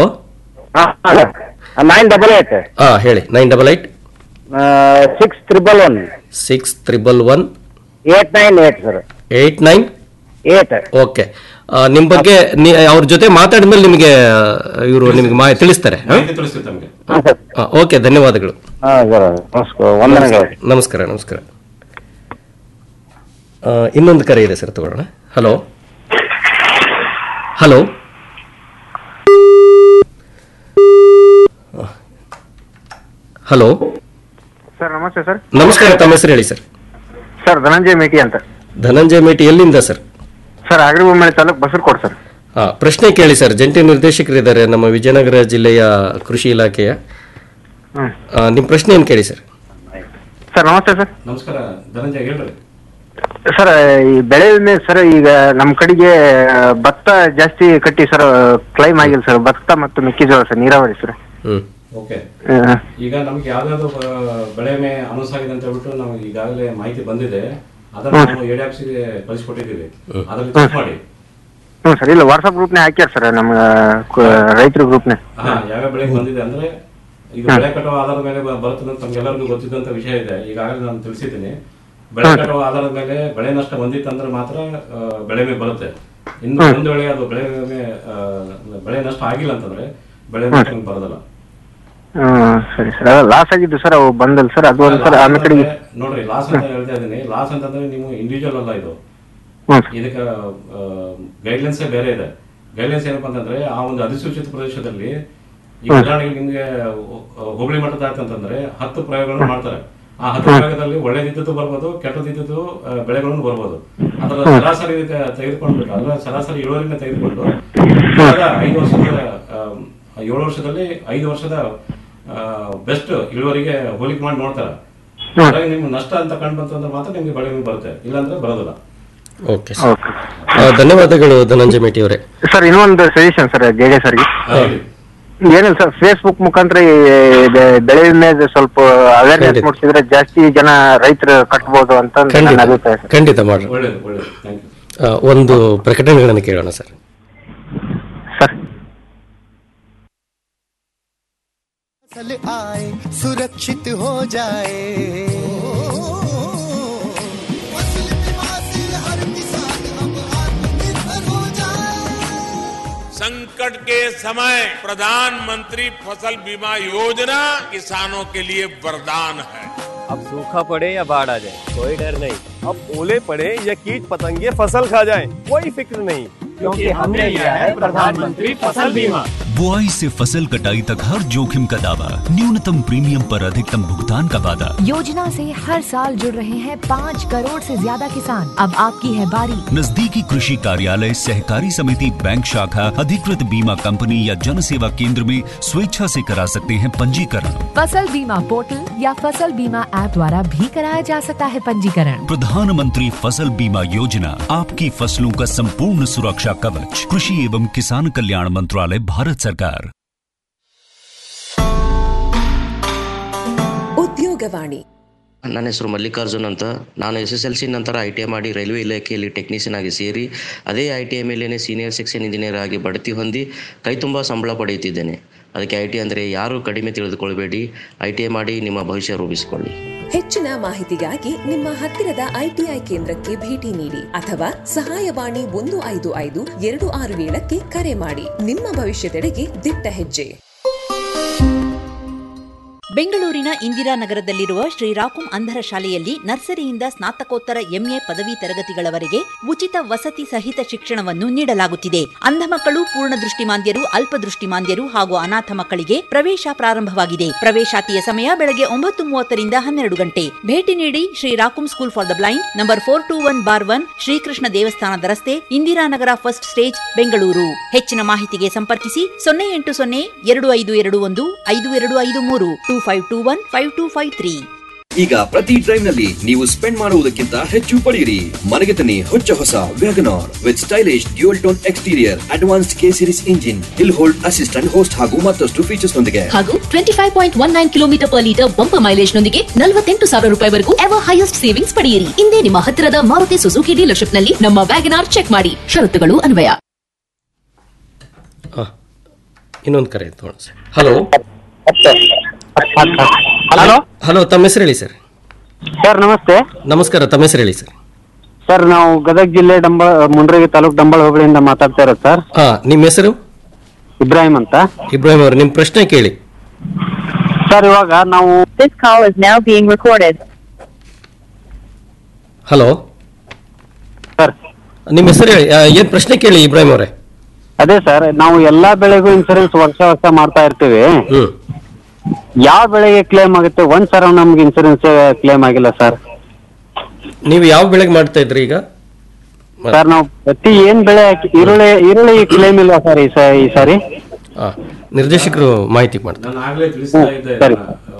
nine double eight ಹಾ ಹೇಳಿ nine double eight six triple one six triple one eight nine eight sir eight nine eight okay ನಿಮ್ಮ ಬಗ್ಗೆ ನೀ- ಅವ್ರ ಜೊತೆ ಮಾತಾಡಿದ್ಮೇಲೆ ನಿಮಗೆ ಇವರು ನಿಮಗೆ ಮಾಹಿತಿ ತಿಳಿಸ್ತಾರೆ ಹಾ? ಮಾಹಿತಿ ತಿಳಿಸ್ತೀವಿ ತಮಗೆ ಹಾ, ಓಕೆ ಧನ್ಯವಾದಗಳು ಹಾ ಸರ್ ನಮಸ್ಕಾರ ವಂದನೆಗಳು ನಮಸ್ಕಾರ ನಮಸ್ಕಾರ ಆ, ಇನ್ನೊಂದು ಕರೆ ಇದೆ ಸರ್ ತಗೊಳ್ಳೋಣ ಹಲೋ ಹಲೋ ಹಲೋ ಸರ್ ನಮಸ್ತೆ ಸರ್ ನಮಸ್ಕಾರ ತಮ್ಮ ಹೆಸರು ಹೇಳಿ ಸರ್ ಸರ್ ಧನಂಜಯ ಮೇಟಿ ಅಂತ ಧನಂಜಯ ಮೇಟಿ ಎಲ್ಲಿಂದ ಸರ್ ಸರ್ ಅಗ್ರಿಬೊಮ್ಮೆ ತಾಲೂಕ್ ಬಸರ್ಕೋಟ್ ಸರ್ ಹಾ ಪ್ರಶ್ನೆ ಕೇಳಿ ಸರ್ ಜಂಟಿ ನಿರ್ದೇಶಕರಿದ್ದಾರೆ ನಮ್ಮ ವಿಜಯನಗರ ಜಿಲ್ಲೆಯ ಕೃಷಿ ಇಲಾಖೆಯ ಹ್ಮ್. ಆ, ನಿಮ್ಮ ಪ್ರಶ್ನೆ ಏನು ಕೇಳಿ ಸರ್ ಸರ್ ನಮಸ್ತೆ ಸರ್ ನಮಸ್ಕಾರ ಧನಂಜಯ ಹೇಳ್ರಿ ಸರ್ ಈ ಬೆಳೆ ವಿಮೆ ಸರ್ ಈಗ ನಮ್ಮ ಕಡೆಗೆ ಆ, ಭತ್ತ ಜಾಸ್ತಿ ಕಟ್ಟಿ ಸರ್ ಕ್ಲೈಮ್ ಆಗಿಲ್ಲ ಸರ್ ಭತ್ತ ಮತ್ತು ಮೆಕ್ಕೆಜೋಳ ಸರ್ ನೀರಾವರಿ ಸರ್ ಹ್ಮ್ ಓಕೆ ಆ, ಈಗ ನಮ್ಗೆ ಯಾವ್ದಾದ್ರು ಬ- ಬೆಳೆ ವಿಮೆ ಅನೌನ್ಸ್ ಆಗಿದೆ ಅಂತ ಹೇಳ್ಬಿಟ್ಟು ನಮ್ಗೆ ಈಗಾಗಲೇ ಮಾಹಿತಿ ಬಂದಿದೆ ಅದನ್ನ ನಾವು ಎಡಿ ಆಫೀಸಿಗೆ ಕಳಿಸ್ಕೊಟ್ಟಿದ್ದೀವಿ ಅದ್ರಲ್ಲಿ ಚೆಕ್ ಮಾಡಿ ಹ್ಞೂ ಸರ್ ಇಲ್ಲ ವಾಟ್ಸಪ್ ಗ್ರೂಪ್ನೇ ಹಾಕ್ಯಾರ ಸರ್ ನಮ್ಮ ರೈತರ ಗ್ರೂಪ್ನೇ ಹಾ ಯಾವ್ಯಾವ ಬೆಳೆಗೆ ಬಂದಿದೆ ಅಂದ್ರೆ ಈಗ ಬೆಳೆ ಕಟ್ಟುವ ಆಧಾರದ ಮೇಲೆ ಬ- ಬರುತ್ತದೆ ಅಂತ ತಮ್ಗೆಲ್ಲರಿಗೂ ಗೊತ್ತಿದ್ದಂತ ವಿಷಯ ಇದೆ ಈಗಾಗಲೇ ನಾನು ತಿಳಿಸಿದ್ದೀನಿ ಬೆಳೆ ಕಟ್ಟುವ ಆಧಾರದ ಮೇಲೆ ಬೆಳೆ ನಷ್ಟ ಬಂದಿತ್ತಂದ್ರೆ ಮಾತ್ರ ಆ, ಬೆಳೆ ವಿಮೆ ಬರುತ್ತೆ ಇನ್ನು ಒಂದು ವೇಳೆ ಅದು ಬೆಳೆ ವಿಮೆ ಆ, ಬೆಳೆ ನಷ್ಟ ಆಗಿಲ್ಲ ಅಂತಂದ್ರೆ ಬೆಳೆ ನಷ್ಟ ನಿಮ್ಗೆ ಬರೋದಿಲ್ಲ ಹ್ಮ್ ಸರಿ ಸರ್ ಅದ ಲಾಸ್ ಆಗಿದ್ದು ಸರ್ ಅವು ಬಂದಲ್ಲ ಸರ್ ಅದು ಒಂದು ಸರ್ ಲಾಸ್ ಆಮೇಲೆ ಕಡೆಗೆ ಅಂತಂದ್ರೆ- ನೋಡ್ರಿ ಲಾಸ್ ಅಂತ ಹೇಳ್ತಾ ಇದೀನಿ ಲಾಸ್ ಅಂತಂದ್ರೆ ನೀವು ಇಂಡಿವಿಜುವಲ್ ಅಲ್ಲ ಇದು ಹ್ಮ್. ಇದಕ್ಕೆ ಗೈಡ್ಲೈನ್ಸ್ ಬೇರೆ ಇದೆ ಗೈಡ್ಲೈನ್ಸ್ ಏನಪ್ಪಾ ಅಂತಂದ್ರೆ ಆ ಒಂದು ಅಧಿಸೂಚಿತ ಪ್ರದೇಶದಲ್ಲಿ ಈಗ ಹ್ಮ್. ಉದಾಹರಣೆಗೆ ನಿಮ್ಗೆ ಹೊ- ಹೋಬಳಿ ಮಟ್ಟದ ಆಯ್ತಂತಂದ್ರೆ ಹತ್ತು ಪ್ರಯೋಗಗಳನ್ನು ಮಾಡ್ತಾರೆ ಆ ಹತ್ತು ಪ್ರಯೋಗದಲ್ಲಿ ಒಳ್ಳೇದಿದ್ದದ್ದು ಬರ್ಬೋದು ಕೆಟ್ಟದಿದ್ದದ್ದು ಆ, ಬೆಳೆಗಳನ್ನು ಬರ್ಬೋದು ಅದರ ಸರಾಸರಿ ತೆ- ತೆಗೆದುಕೊಂಡು ಅದರ ಸರಾಸರಿ ಇಳುವರಿನ ತೆಗೆದುಕೊಂಡು ಕಳೆದ ಐದು ವರ್ಷದ ಆ, ಏಳು ವರ್ಷದಲ್ಲಿ ಐದು ವರ್ಷದ ಬೆಸ್ಟ್ ಇಳುವರಿಗೆ ಹೋಲಿಕೆ ಮಾಡಿ ನೋಡ್ತಾರೆ ಹಾಗಾಗಿ ನಿಮ್ಗೆ ನಷ್ಟ ಅಂತ ಕಂಡು ಬಂತು ಅಂದ್ರೆ ಮಾತ್ರ ನಿಮ್ಗೆ ಬೆಳೆ ವಿಮೆ ಬರುತ್ತೆ ಇಲ್ಲಾಂದ್ರೆ ಬರೋದಿಲ್ಲ ಓಕೆ ಸರ್ ಆ, ಧನ್ಯವಾದಗಳು ಧನಂಜಯ ಮೇಟಿ ಅವರೇ ಸರ್ ಇನ್ನೊಂದು ಸಜೆಷನ್ ಸರ್ ಜೆ ಡಿ ಸರ್ಗೆ ಏನಿಲ್ಲ ಸರ್ ಫೇಸ್ಬುಕ್ ಮುಖಾಂತರ ಈ ಬೆ- ಬೆಳೆ ವಿಮೆ ಸ್ವಲ್ಪ ಅವೇರ್ನೆಸ್ ಖಂಡಿತ. ಮೂಡಿಸಿದ್ರೆ ಜಾಸ್ತಿ ಜನ ರೈತರು ಕಟ್ಬೋದು ಅಂತ ನನ್ನ ಖಂಡಿತ ಅಭಿಪ್ರಾಯ ಸರ್ ಖಂಡಿತ ಮಾಡ್ರಿ ಒಳ್ಳೇದು ಒಳ್ಳೇದು ಥ್ಯಾಂಕ್ ಯು ಆ, ಒಂದು ಪ್ರಕಟಣೆಗಳನ್ನು ಕೇಳೋಣ ಸರ್ फसल आए सुरक्षित हो जाए फसल बीमा से हर किसान अब आत्मनिर्भर हो जाए संकट के समय प्रधानमंत्री फसल बीमा योजना किसानों के लिए वरदान है अब सूखा पड़े या बाढ़ आ जाए कोई डर नहीं अब ओले पड़े या कीट पतंगे फसल खा जाए कोई फिक्र नहीं क्योंकि हमने लिया है प्रधानमंत्री फसल बीमा बुआई से फसल कटाई तक हर जोखिम का दावा न्यूनतम प्रीमियम पर अधिकतम भुगतान का वादा योजना से हर साल जुड़ रहे हैं पाँच करोड़ से ज्यादा किसान अब आपकी है बारी नजदीकी कृषि कार्यालय सहकारी समिति बैंक शाखा अधिकृत बीमा कंपनी या जन सेवा केंद्र में स्वेच्छा से करा सकते हैं पंजीकरण फसल बीमा पोर्टल या फसल बीमा ऐप द्वारा भी कराया जा सकता है पंजीकरण प्रधानमंत्री फसल बीमा योजना आपकी फसलों का संपूर्ण सुरक्षा कवच कृषि एवं किसान कल्याण मंत्रालय भारत सरकार ಉದ್ಯೋಗವಾಣಿ ನನ್ನ ಹೆಸರು ಮಲ್ಲಿಕಾರ್ಜುನ್ ಅಂತ ನಾನು ಎಸ್ ಎಸ್ ಎಲ್ ಸಿ ನಂತರ ಐ ಟಿ ಐ ಮಾಡಿ ರೈಲ್ವೆ ಇಲಾಖೆಯಲ್ಲಿ ಟೆಕ್ನಿಷಿಯನ್ ಆಗಿ ಸೇರಿ ಅದೇ ಐ ಟಿ ಐ ಮೇಲೇ ಸೀನಿಯರ್ ಸೆಕ್ಷನ್ ಇಂಜಿನಿಯರ್ ಆಗಿ ಬಡ್ತಿ ಹೊಂದಿ ಕೈ ತುಂಬ ಸಂಬಳ ಪಡೆಯುತ್ತಿದ್ದೇನೆ ಅದಕ್ಕೆ ಐ ಟಿ ಅಂದರೆ ಯಾರೂ ಕಡಿಮೆ ತಿಳಿದುಕೊಳ್ಬೇಡಿ ಐ ಟಿ ಐ ಮಾಡಿ ನಿಮ್ಮ ಭವಿಷ್ಯ ರೂಪಿಸಿಕೊಳ್ಳಿ ಹೆಚ್ಚಿನ ಮಾಹಿತಿಗಾಗಿ ನಿಮ್ಮ ಹತ್ತಿರದ ಐಟಿಐ ಕೇಂದ್ರಕ್ಕೆ ಭೇಟಿ ನೀಡಿ ಅಥವಾ ಸಹಾಯವಾಣಿ ಒಂದು ಐದು ಐದು ಎರಡು ಆರು ಏಳಕ್ಕೆ ಕರೆ ಮಾಡಿ ನಿಮ್ಮ ಭವಿಷ್ಯದೆಡೆಗೆ ದಿಟ್ಟ ಹೆಜ್ಜೆ ಬೆಂಗಳೂರಿನ ಇಂದಿರಾನಗರದಲ್ಲಿರುವ ಶ್ರೀ ರಾಕುಂ ಅಂಧರ ಶಾಲೆಯಲ್ಲಿ ನರ್ಸರಿಯಿಂದ ಸ್ನಾತಕೋತ್ತರ ಎಂಎ ಪದವಿ ತರಗತಿಗಳವರೆಗೆ ಉಚಿತ ವಸತಿ ಸಹಿತ ಶಿಕ್ಷಣವನ್ನು ನೀಡಲಾಗುತ್ತಿದೆ ಅಂಧ ಮಕ್ಕಳು ಪೂರ್ಣ ದೃಷ್ಟಿಮಾಂದ್ಯರು ಅಲ್ಪದೃಷ್ಟಿಮಾಂದ್ಯರು ಹಾಗೂ ಅನಾಥ ಮಕ್ಕಳಿಗೆ ಪ್ರವೇಶ ಪ್ರಾರಂಭವಾಗಿದೆ ಪ್ರವೇಶಾತಿಯ ಸಮಯ ಬೆಳಗ್ಗೆ ಒಂಬತ್ತು ಮೂವತ್ತರಿಂದ ಹನ್ನೆರಡು ಗಂಟೆ ಭೇಟಿ ನೀಡಿ ಶ್ರೀ ರಾಕುಂ school for the blind number four two one bar one Shrikrishna ದೇವಸ್ಥಾನದ ರಸ್ತೆ ಇಂದಿರಾನಗರ ಫಸ್ಟ್ ಸ್ಟೇಜ್ ಬೆಂಗಳೂರು ಹೆಚ್ಚಿನ ಮಾಹಿತಿಗೆ ಸಂಪರ್ಕಿಸಿ ಸೊನ್ನೆ ಎಂಟು ಸೊನ್ನೆ ಎರಡು ಐದು ಎರಡು ಒಂದು ಐದು ಎರಡು ಐದು ಮೂರು two five two one five two five three ಈಗ ಪ್ರತಿ ಡ್ರೈವ್ ನಲ್ಲಿ ನೀವು ಸ್ಪೆಂಡ್ ಮಾಡುವುದಕ್ಕಿಂತ ಹೆಚ್ಚು ಪಡೆಯಿರಿ ಮನೆಗೆ ತನ್ನಿ ಹೊಚ್ಚ ಹೊಸ WagonR with stylish dual tone exterior advanced K series engine hill hold assistant host ಹಾಗೂ ಮತ್ತಷ್ಟು ಫೀಚರ್ಸ್ ನೊಂದಿಗೆ ಹಾಗೂ twenty five point one nine kilometre per litre bumper mileage ನೊಂದಿಗೆ ನಲವತ್ತೆಂಟು ಸಾವಿರ ರೂಪಾಯಿವರೆಗೂ ಎವರ್ ಹೈಯೆಸ್ಟ್ ಸೇವಿಂಗ್ಸ್ ಪಡೆಯಿರಿ ಇಂದೇ ನಿಮ್ಮ ಹತ್ತಿರದ ಮಾರುತಿ ಸುಜುಕಿ ಡೀಲರ್ಶಿಪ್ ನಲ್ಲಿ ನಮ್ಮ ವ್ಯಾಗನಾರ್ ಚೆಕ್ ಮಾಡಿ ಷರತ್ತುಗಳು ಅನ್ವಯ ಇನ್ನೊಂದು ಕರೆ ತಗೊಳ್ಳೋಣ ಸರ್ ಹಲೋ ಹಲೋ ಹಲೋ ತಮ್ಮ ಹೆಸರು ಹೇಳಿ ಸರ್ ಸರ್ ನಮಸ್ತೆ ನಮಸ್ಕಾರ ತಮ್ಮ ಹೆಸರು ಹೇಳಿ ಸರ್ ಸರ್ ನಾವು ಗದಗ ಜಿಲ್ಲೆ ಡಂಬಳ ಮುಂಡ್ರಗಿ ತಾಲೂಕು ಡಂಬಳ ಹೋಬಳಿಯಿಂದ ಮಾತಾಡ್ತಾ ಇರೋದು ಸರ್ ಹಾ ನಿಮ್ಮ ಹೆಸರು ಇಬ್ರಾಹಿಂ ಅಂತ ಇಬ್ರಾಹಿಂ ಅವರು ನಿಮ್ಮ ಪ್ರಶ್ನೆ ಕೇಳಿ ಸರ್ ಇವಾಗ ನಾವು This call is now being recorded. Hello sir ನಿಮ್ಮ ಹೆಸರು ಹೇಳಿ ಆ, ಏನ್ ಪ್ರಶ್ನೆ ಕೇಳಿ ಇಬ್ರಾಹಿಂ ಅವರೇ ಅದೇ ಸರ್ ನಾವು ಎಲ್ಲಾ ಬೆಳೆಗೂ ಇನ್ಸೂರೆನ್ಸ್ ವರ್ಷ ವರ್ಷ ಮಾಡ್ತಾ ಇರ್ತೀವಿ ಹ್ಮ್ ಯಾವ ಬೆಳೆಗೆ ಕ್ಲೇಮ್ ಆಗುತ್ತೆ ಒಂದ್ ಸಲ ನಮ್ಗೆ ಇನ್ಸೂರೆನ್ಸ್ ಕ್ಲೇಮ್ ಆಗಿಲ್ಲ ಸರ್ ನೀವು ಯಾವ ಬೆಳೆಗೆ ಮಾಡ್ತಾ ಇದ್ರಿ ಈಗ ಸರ್ ನಾವು ಪ್ರತಿ ಏನ್ ಬೆಳೆ ಹಾಕಿ ಈರುಳ್ಳಿ ಈರುಳ್ಳಿ ಕ್ಲೇಮ್ ಇಲ್ವಾ ಸರ್ ಈ ಸ- ಈ ಸಾರಿ ಆ, ನಿರ್ದೇಶಕರು ಮಾಹಿತಿ ಮಾಡ್ತಾರೆ ನಾನು ಆಗ್ಲೇ ತಿಳಿಸ್ತಾ ಇದ್ದೆ ಸರಿ.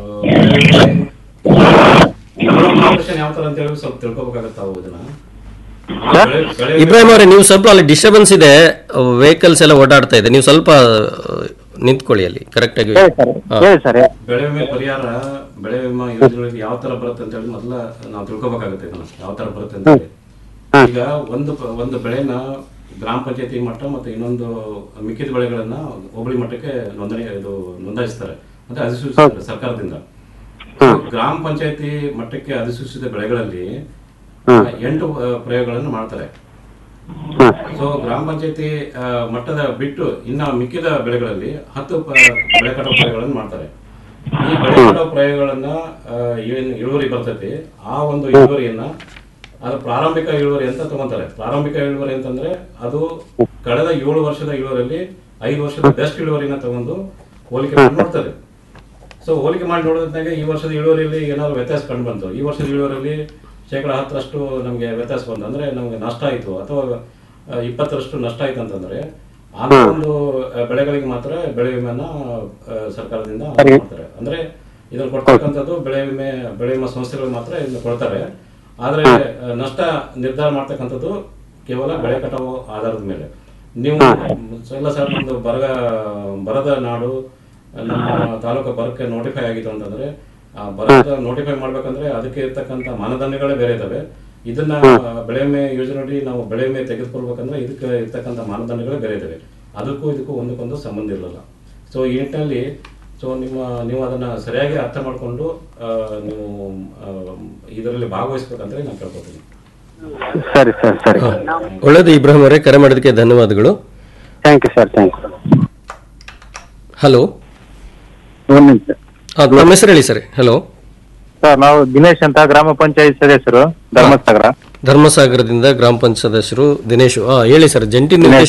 ಆಪರೇಷನ್ ಯಾವ ತರ ಅಂತ ಹೇಳಿ ಸ್ವಲ್ಪ ತಿಳ್ಕೊಬೇಕಾಗತ್ತೆ ತಾವು ಇದನ್ನ ಬೆಳೆ- ಬೆಳೆ- ಇಬ್ರಾಹಿಂ ಅವರೇ ನೀವು ಸ್ವಲ್ಪ ಅಲ್ಲಿ ಡಿಸ್ಟರ್ಬೆನ್ಸ್ ಇದೆ ವೆಹಿಕಲ್ಸ್ ಎಲ್ಲ ಓಡಾಡ್ತಾ ಇದೆ ನೀವು ಸ್ವಲ್ಪ ಆ, ನಿಂತ್ಕೊಳ್ಳಿ ಅಲ್ಲಿ ಕರೆಕ್ಟ್ ಆಗಿ ಹಾ. ಬೆಳೆ ವಿಮೆ ಪರಿಹಾರ ಬೆಳೆ ವಿಮಾ ಯೋಜನೆಗಳಿಗೆ ಯಾವ ತರ ಬರುತ್ತೆ ಅಂತ ಹೇಳಿ ಮೊದಲ ನಾವು ತಿಳ್ಕೊಬೇಕಾಗುತ್ತೆ ಇದನ್ನ ಯಾವ ತರ ಬರುತ್ತೆ ಅಂತ ಹೇಳಿ ಈಗ ಒಂದು ಪ- ಒಂದು ಬೆಳೆನ ಗ್ರಾಮ ಪಂಚಾಯತಿ ಮಟ್ಟ ಮತ್ತೆ ಇನ್ನೊಂದು ಮಿಕ್ಕಿದ ಬೆಳೆಗಳನ್ನ ಹೋಬಳಿ ಮಟ್ಟಕ್ಕೆ ನೋಂದಣಿ ಇದು ನೋಂದಾಯಿಸ್ತಾರೆ ಮತ್ತೆ ಅಧಿಸೂಚಿಸ್ತಾರೆ ಸರ್ಕಾರದಿಂದ ಗ್ರಾಮ ಪಂಚಾಯತಿ ಮಟ್ಟಕ್ಕೆ ಅಧಿಸೂಚಿಸಿದ ಬೆಳೆಗಳಲ್ಲಿ ಆ, ಎಂಟು ಆ, ಪ್ರಯೋಗಗಳನ್ನು ಮಾಡ್ತಾರೆ ಸೊ ಗ್ರಾಮ ಪಂಚಾಯತಿ ಮಟ್ಟದ ಬಿಟ್ಟು ಇನ್ನ ಮಿಕ್ಕಿದ ಬೆಳೆಗಳಲ್ಲಿ ಹತ್ತು ಪ- ಬೆಳೆ ಕಟಾವು ಪ್ರಯೋಗಗಳನ್ನು ಮಾಡ್ತಾರೆ ಈ ಬೆಳೆ ಕಟಾವು ಪ್ರಯೋಗಗಳನ್ನ ಆ, ಏನ್ ಇಳುವರಿ ಬರ್ತೈತಿ ಆ ಒಂದು ಇಳುವರಿಯನ್ನ ಅದು ಪ್ರಾರಂಭಿಕ ಇಳುವರಿ ಅಂತ ತಗೊಂತಾರೆ ಪ್ರಾರಂಭಿಕ ಇಳುವರಿ ಅಂತಂದ್ರೆ ಅದು ಕಳೆದ ಏಳು ವರ್ಷದ ಇಳುವರಿಯಲ್ಲಿ ಐದು ವರ್ಷದ ಬೆಸ್ಟ್ ಇಳುವರಿನ ತಗೊಂಡು ಹೋಲಿಕೆ ಮಾಡಿ ನೋಡ್ತಾರೆ ಸೊ ಹೋಲಿಕೆ ಮಾಡಿ ನೋಡೋದ್ನಾಗ ಈ ವರ್ಷದ ಇಳುವರಿಯಲ್ಲಿ ಏನಾದ್ರು ವ್ಯತ್ಯಾಸ ಕಂಡು ಬಂತು ಈ ವರ್ಷದ ಇಳುವರಿಯಲ್ಲಿ ಶೇಕಡ ಹತ್ತರಷ್ಟು ನಮಗೆ ವ್ಯತ್ಯಾಸ ಬಂತು ಅಂದ್ರೆ ನಮಗೆ ನಷ್ಟ ಆಯಿತು ಅಥವಾ ಆ, ಇಪ್ಪತ್ತರಷ್ಟು ನಷ್ಟ ಆಯ್ತು ಅಂತಂದ್ರೆ ಆ ಒಂದು ಆ, ಬೆಳೆಗಳಿಗೆ ಮಾತ್ರ ಬೆಳೆ ವಿಮೆನ ಆ, ಸರ್ಕಾರದಿಂದ ಮಾಡ್ತಾರೆ ಅಂದ್ರೆ ಇದನ್ನು ಕೊಡ್ತಕ್ಕಂಥದ್ದು ಬೆಳೆ ವಿಮೆ ಬೆಳೆ ವಿಮಾ ಸಂಸ್ಥೆಗಳು ಮಾತ್ರ ಇದನ್ನು ಕೊಡ್ತಾರೆ ಆದ್ರೆ ಆ, ನಷ್ಟ ನಿರ್ಧಾರ ಮಾಡ್ತಕ್ಕಂಥದ್ದು ಕೇವಲ ಬೆಳೆ ಕಟಾವು ಆಧಾರದ ಮೇಲೆ ನೀವು ಎಲ್ಲ ಸರ್ ನಮ್ದು ಬರಗ ಬರದ ನಾಡು ನಮ್ಮ ತಾಲೂಕು ಬರಕ್ಕೆ ನೋಟಿಫೈ ಆಗಿತ್ತು ಅಂತಂದ್ರೆ ಆ ಬರದ ನೋಟಿಫೈ ಮಾಡ್ಬೇಕಂದ್ರೆ ಅದಕ್ಕೆ ಇರ್ತಕ್ಕಂಥ ಮಾನದಂಡಗಳೇ ಬೇರೆ ಇದಾವೆ ಇದನ್ನ ಬೆಳೆ ವಿಮೆ ಯೋಜನೆಯಡಿ ನಾವು ಬೆಳೆ ವಿಮೆ ತೆಗೆದುಕೊಳ್ಬೇಕಂದ್ರೆ ಇದಕ್ಕೆ ಇರ್ತಕ್ಕಂಥ ಮಾನದಂಡಗಳೇ ಬೇರೆ ಇದಾವೆ ಅದಕ್ಕೂ ಇದಕ್ಕೂ ಒಂದಕ್ಕೊಂದು ಸಂಬಂಧ ಇರಲಿಲ್ಲ ಸೊ ಈ ನಿಟ್ಟಿನಲ್ಲಿ ಸೊ ನಿಮ್ಮ ನೀವು ಅದನ್ನ ಸರಿಯಾಗಿ ಅರ್ಥ ಮಾಡಿಕೊಂಡು ನೀವು ಆ, ಇದರಲ್ಲಿ ಭಾಗವಹಿಸ್ಬೇಕಂತ ನಾನು ಕೇಳ್ಕೊತೀನಿ ಸರಿ ಸರಿ ಸರಿ ಒಳ್ಳೇದು ಇಬ್ರಾಹಿಂ ಅವರೇ ಕರೆ ಮಾಡೋದಕ್ಕೆ ಧನ್ಯವಾದಗಳು thank you sir thank you hello ಒಂದು ನಿಮಿಷ ನಮ್ಮ ಹೆಸರು ಹೇಳಿ ಸರ್ ಹಲೋ ಸರ್ ನಾವು ದಿನೇಶ್ ಅಂತ ಗ್ರಾಮ ಪಂಚಾಯತ್ ಸದಸ್ಯರು ಧರ್ಮಸಾಗರ ಧರ್ಮಸಾಗರದಿಂದ ಗ್ರಾಮ ಪಂಚಾಯತ್ ಸದಸ್ಯರು ದಿನೇಶ್ ಆ, ಹೇಳಿ ಸರ್ ಜಂಟಿ ನಿರ್ದೇಶಕ